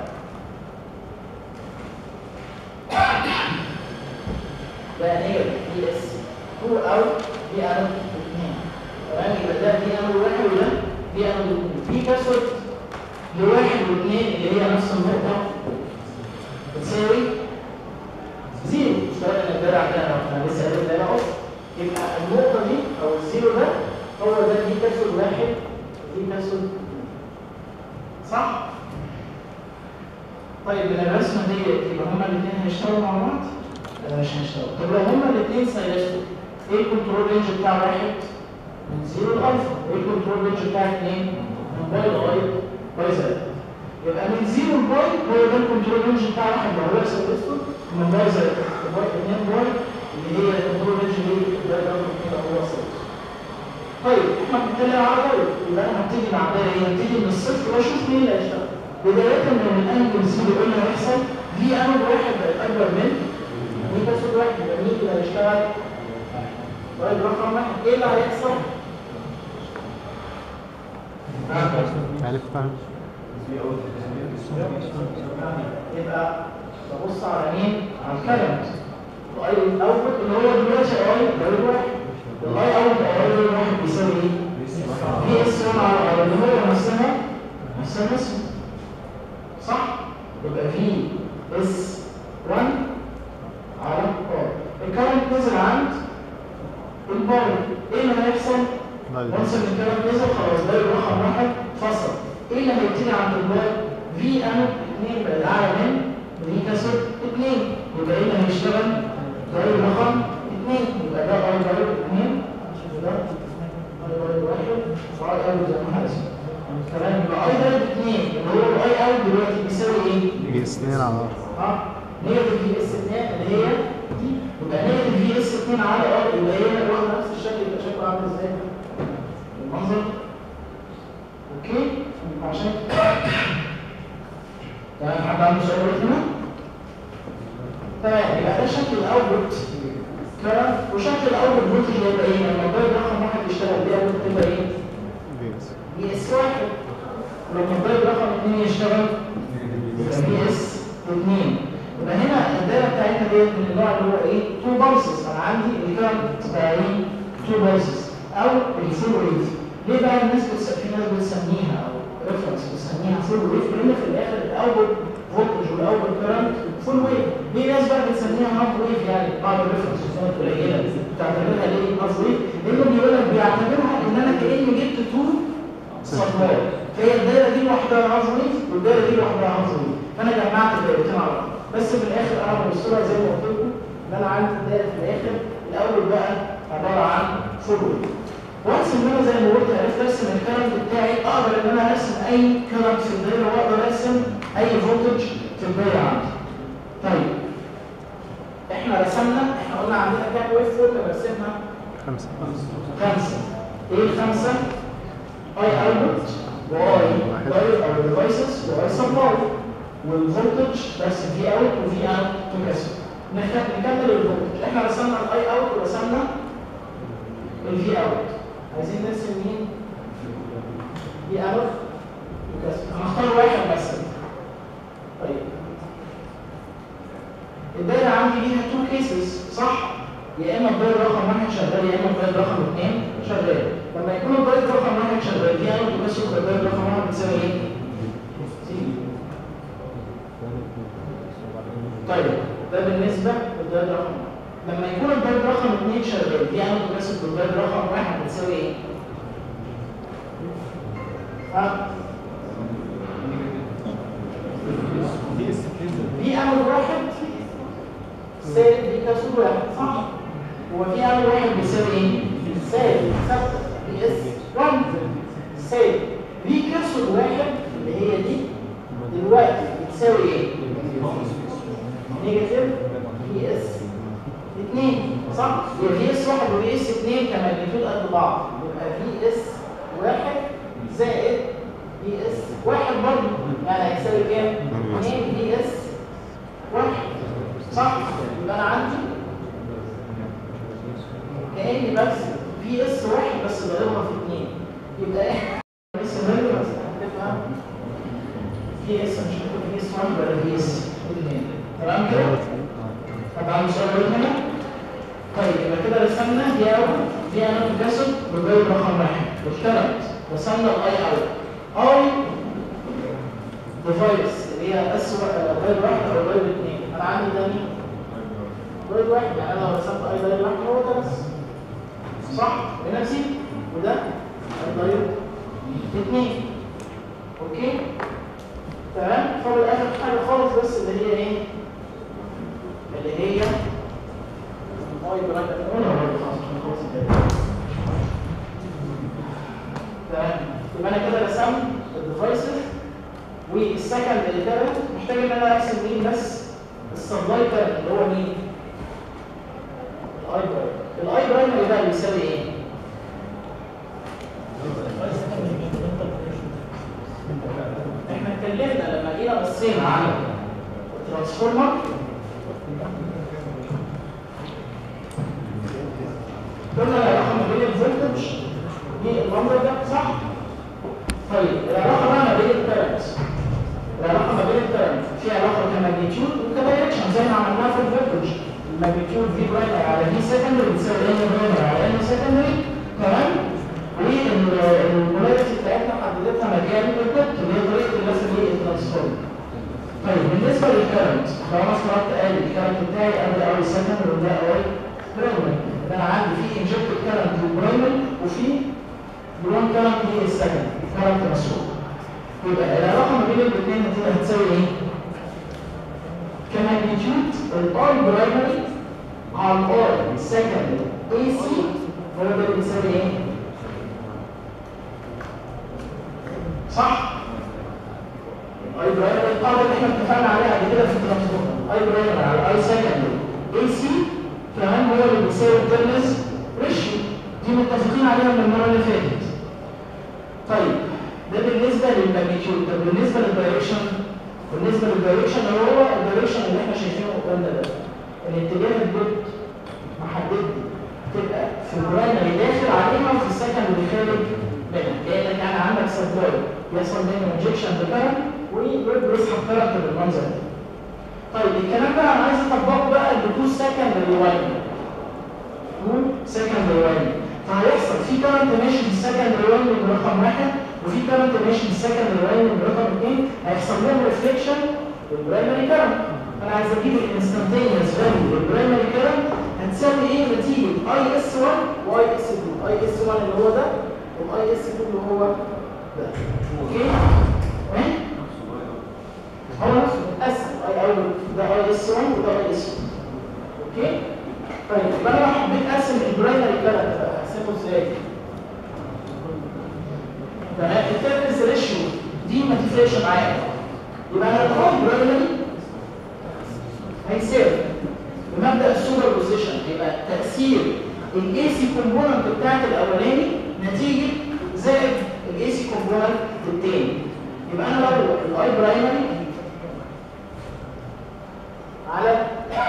S1: ده نيجاتيف في اس 2 او في انود 2 تمام يبقى ده في انود واحد وده في انود 2 في كسر لواحد واثنين اللي هي نفس النقطة بتساوي زيرو مش فارق ان الدرع كده احنا لسه قايلين ده اهو يبقى النقطة دي او الزيرو ده هو ده دي كسر واحد ودي كسر صح؟ طيب من الرسمة دي يبقى هما الاثنين هيشتغلوا مع بعض؟ لا مش هيشتغلوا طب لو هما الاثنين سيلستوا ايه الكنترول رينج بتاع واحد؟ من زيرو لألفا وايه الكنترول رينج بتاع اثنين؟ من باي لغاية باي زائد يبقى من زيرو لباي هو ده الكنترول رينج بتاع واحد لو هو سيلستو من باي زائد باي اثنين باي اللي هي الكنترول رينج دي ده ده ممكن هو سيلستو طيب احنا بنتكلم على دايره يبقى انا هبتدي مع دايره ايه؟ هبتدي من الصفر واشوف مين اللي هيشتغل بدايه من الانجل زيرو ايه اللي هيحصل؟ في انجل واحد بقت اكبر من دي كسر واحد يبقى مين اللي هيشتغل؟ طيب رقم واحد ايه اللي هيحصل؟
S2: عرفتها
S1: يبقى ببص على مين؟ على الكلمة الاي الاوت اللي هو دلوقتي اي ده واحد الاي اوت اي واحد بيساوي ايه؟ في اس 1 على اي اللي هو نفسها نفسها اسمه صح؟ يبقى في اس 1 على ار الكرنت نزل عند الباور ايه اللي هيحصل؟ وانس ان الكلام نزل خلاص ده رقم واحد فصل ايه اللي هيبتدي عند الباور؟ في انود 2 بقت اعلى من في كسر 2 يبقى ايه اللي هيشتغل؟ ده رقم 2 يبقى ده اي باور 2 ده اي باور 1 واي اوت زي ما احنا اسمه تمام يبقى اي باور 2 اللي هو الاي اوت دلوقتي بيساوي ايه؟
S2: في اثنين على ار
S1: اه نيجاتيف في اس 2 اللي هي دي يبقى نيجاتيف في اس 2 على ار يبقى هي واخده نفس الشكل يبقى شكله عامل ازاي؟ المنظر اوكي عشان تمام حد عنده سؤال ولا هنا؟ تمام يبقى ده شكل الاوتبوت كلام وشكل الاوتبوت فولتج هيبقى ايه؟ لما الدايت رقم واحد يشتغل دي اوتبوت تبقى ايه؟
S2: في اس
S1: بي اس واحد ولما الدايت رقم اثنين يشتغل يبقى بي اس اثنين يبقى هنا الدايره بتاعتنا ديت من النوع اللي هو ايه؟ تو بالسز انا عندي الكرنت بتاع ايه؟ تو بالسز او الفول ويف ليه بقى الناس بتس... في ناس بتسميها او ريفرنس بتسميها فول ويف لان في الاخر الاول فولتج والاول كرنت فول ويف ليه ناس بقى بتسميها هاف ويف يعني بعض الريفرنس قليله بتعتبرها ليه هاف ويف لانه بيقول لك بيعتبرها ان انا كاني جبت تو سبلاي فهي الدايره دي لوحدها هازوي والدايره دي لوحدها هازوي فانا جمعت الدايرتين على بعض بس في الاخر انا بوصلها زي ما قلت لكم ان انا عندي الدايره في الاخر الاول بقى عباره عن فورورد وانس ان انا زي ما قلت عرفت ارسم الكرنت بتاعي اقدر ان انا ارسم اي كرنت في الدايره واقدر ارسم اي فولتج في الدايره عندي طيب احنا رسمنا احنا قلنا عندنا كام ويف فورم رسمنا
S2: خمسة
S1: خمسة ايه الخمسة؟ اي اوتبوت واي داير او ديفايسز واي سبلاي والفولتج بس في اوت وفي اوت تكسر نكمل الفولتج احنا رسمنا الاي اوت ورسمنا الفي اوت عايزين نرسم مين؟ في اوت وكسر هنختار واحد بس طيب الدايره عندي ليها تو كيسز صح؟ يا اما الدايره رقم واحد شغال يا اما الدايره رقم اثنين شغال لما يكون الدايره رقم واحد شغال دي انا بس الدايره رقم واحد بتساوي ايه؟ سي. طيب ده بالنسبه للدايره رقم واحد لما يكون الدايره رقم اثنين شغال دي انا بس الدايره رقم واحد بتساوي ايه؟ ها؟ دي امر واحد سالب دي كسر واحد صح؟ هو في امر واحد بيساوي ايه؟ سالب ثابته بي اس 1 سالب دي كسر واحد اللي هي دي دلوقتي بتساوي ايه؟ نيجاتيف بي اس 2 صح؟ يبقى في اس واحد وبي اس 2 كماجنتيود قد بعض يبقى في اس واحد زائد بي اس واحد برضه يعني هيساوي كام؟ 2 بي اس واحد صح؟ يبقى انا عندي كاني بس في اس واحد بس بضربها في اثنين يبقى ايه؟ اس فاليو بس هتبقى في اس مش هتبقى في اس واحد ولا في اس اثنين تمام كده؟ طب عندي سؤال غير هنا؟ طيب يبقى كده رسمنا دي اوت دي انا جسد بالبيض رقم واحد والثلاث رسمنا الاي اوت اي ديفايس اللي هي اس بيض واحد او بيض اثنين انا عندي ده مين؟ بيض واحد يعني انا لو رسمت اي بيض واحد هو ده بس صح؟ بنفسي وده البيض اثنين اوكي؟ تمام؟ فاضل اخر حاجه خالص بس اللي هي ايه؟ اللي هي اي برايت هنا برضه خلاص عشان نخلص الكلام تمام يبقى انا كده رسمت الديفايسز والسكند اللي كده محتاج ان انا ارسم مين بس السبلاي كارت اللي هو مين؟ الاي برايم الاي برايم اللي بقى بيساوي ايه؟ احنا اتكلمنا لما جينا بصينا على الترانسفورمر قلنا العلاقه ما بين الفولتج والنمبر ده صح؟ طيب العلاقه بقى ما بين الكرنت العلاقه ما بين الكرنت في علاقه كماجنتيود وكدايركشن زي ما عملناها في الفولتج الماجنتيود في برايمري على في سكندري بتساوي ان برايمري على ان سكندري تمام؟ والبولاريتي بتاعتنا حددتها مكان بالضبط اللي هي طريقه الرسم ايه الترانسفورم طيب بالنسبه للكرنت لو انا افترضت قال الكرنت بتاعي قبل اول سكندري وده اول برايمري يبقى انا عندي في انجكتد كرنت للبرايمري وفي برون كرنت للسكندري كرنت مسروق يبقى العلاقه ما بين الاثنين هتبقى هتساوي ايه؟ كماجنتيود الاي برايمري على الاي سكندري اي سي هو ده بيساوي ايه؟ صح؟ اي برايمري القاعده اللي احنا اتفقنا عليها قبل كده في الترانسفورمر اي برايمري على اي سكندري اي سي كمان هو اللي بيساوي الترنس ريشيو دي متفقين عليها من المره اللي فاتت طيب ده بالنسبه للماجنتيود طب بالنسبه للدايركشن بالنسبه للدايركشن هو الدايركشن اللي احنا شايفينه قدامنا ده الاتجاه الدوت محدد تبقى في البرايمري داخل عليها وفي السكندري خارج منها كانك يعني عندك سبلاي يحصل منه انجكشن بكرنت ويسحب كرنت بالمنظر ده طيب الكلام ده انا عايز اطبقه بقى لتو سكندري وايند تو سكندري وايند فهيحصل في كرنت ماشي في السكندري وايند برقم واحد وفي كرنت ماشي في السكندري وايند برقم اثنين هيحصل لهم ريفليكشن للبرايمري كرنت انا عايز اجيب الانستنتينيوس فاليو للبرايمري كرنت هتساوي ايه نتيجه اي اس 1 واي اس 2 اي اس 1 اللي هو ده واي اس 2 اللي هو ده اوكي تمام هو نفسه متقسم اي اول ده اي اس 1 وده اي اس 2 اوكي طيب يبقى انا لو حبيت اقسم البرايمري كارنت بقى اقسمه ازاي؟ تمام التيرنس ريشيو دي ما تفرقش معايا يبقى انا الهوم برايمري هيساوي بمبدا السوبر بوزيشن يبقى تاثير الاي سي كومبوننت بتاعت الاولاني نتيجه زائد الاي سي كومبوننت التاني يبقى انا لو الاي برايمري على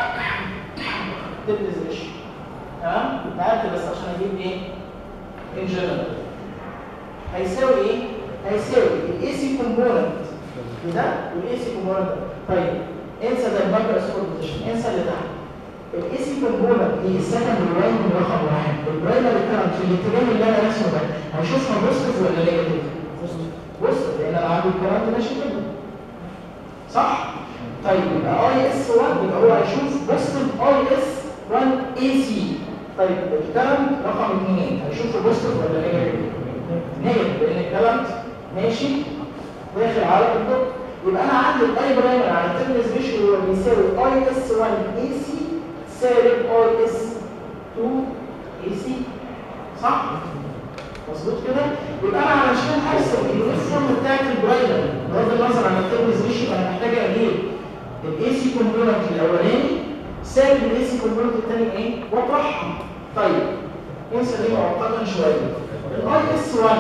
S1: تبلز ريشيو تمام نقلت بس عشان اجيب ايه ان جنرال هيساوي ايه هيساوي الاي سي كومبوننت ده والاي سي كومبوننت ده طيب انسى ده الباكر سكور بوزيشن انسى اللي تحت الاي سي كومبوننت هي السكند لاين رقم واحد البرايمري كارنت في الاتجاه اللي انا راسمه ده هشوفها بوزيتيف ولا نيجاتيف بوزيتيف لان انا عندي الكارنت ماشي كده صح طيب يبقى اي اس 1 يبقى هو هيشوف بوزيتيف اي اس 1 اي سي طيب الكارنت رقم 2 هيشوفه بوزيتيف ولا نيجاتيف نيجاتيف لان الكارنت ماشي داخل على الدكتور يبقى انا عندي الاي برايمر على الترمز ريشيو هو بيساوي اي اس 1 اي سي سالب اي اس 2 اي سي صح؟ مظبوط كده؟ يبقى انا علشان ارسم اليونت فورم بتاعت البرايمر بغض النظر عن الترمز ريشيو انا محتاج اجيب الاي سي كومبوننت الاولاني سالب الاي سي كومبوننت الثاني ايه؟ واطرحهم طيب انسى دي معقده شويه الاي اس 1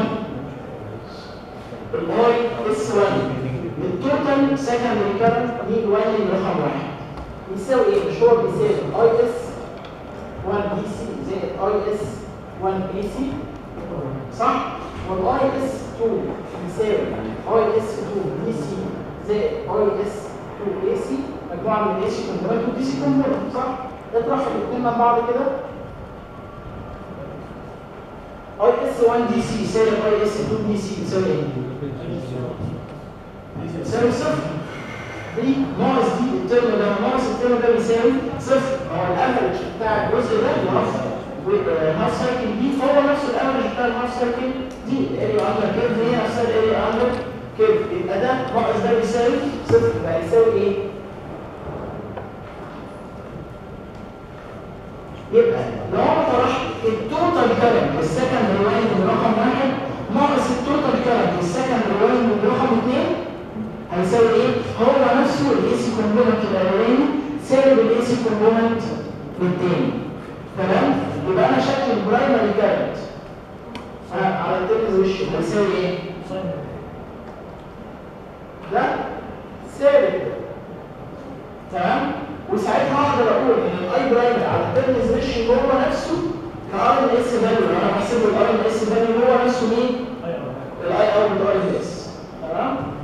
S1: الاي اس 1 التوتال سكندري كارنت دي الوالي رقم واحد يساوي ايه؟ مش هو بيساوي اي اس 1 دي سي زائد اي اس 1 اي سي صح؟ والاي اس 2 يساوي اي اس 2 دي سي زائد اي اس 2 اي سي مجموعه من الاي سي كومبوننت ودي سي كومبوننت صح؟ اطرح الاثنين من بعض كده اي اس 1 دي سي يساوي اي اس 2 دي سي يساوي ايه؟ يساوي صفر دي ناقص دي الترم ده ناقص الترم ده بيساوي صفر هو الافرج بتاع الجزء ده ناقص والهاف سايكل دي فهو نفس الافرج بتاع الهاف سايكل دي الاريا اندر كيرف هي نفسها الاريا اندر كيرف يبقى ده ناقص ده بيساوي صفر يبقى يساوي ايه؟ يبقى لو انا طرحت التوتال كارنت السكند ريوايند من رقم واحد ناقص التوتال كارنت السكند ريوايند من رقم اثنين هيساوي ايه؟ هو نفسه الاي سي كومبوننت الاولاني سالب الاي سي كومبوننت الثاني تمام؟ يبقى انا شكل البرايمري كارنت على الترمز وشه هيساوي ايه؟ ده سالب ده تمام؟ وساعتها اقدر اقول ان الاي برايمري على الترمز ريشيو هو نفسه كار ان اس فاليو انا بحسب الار ان اس فاليو هو نفسه مين؟ الاي اوت اي اس تمام؟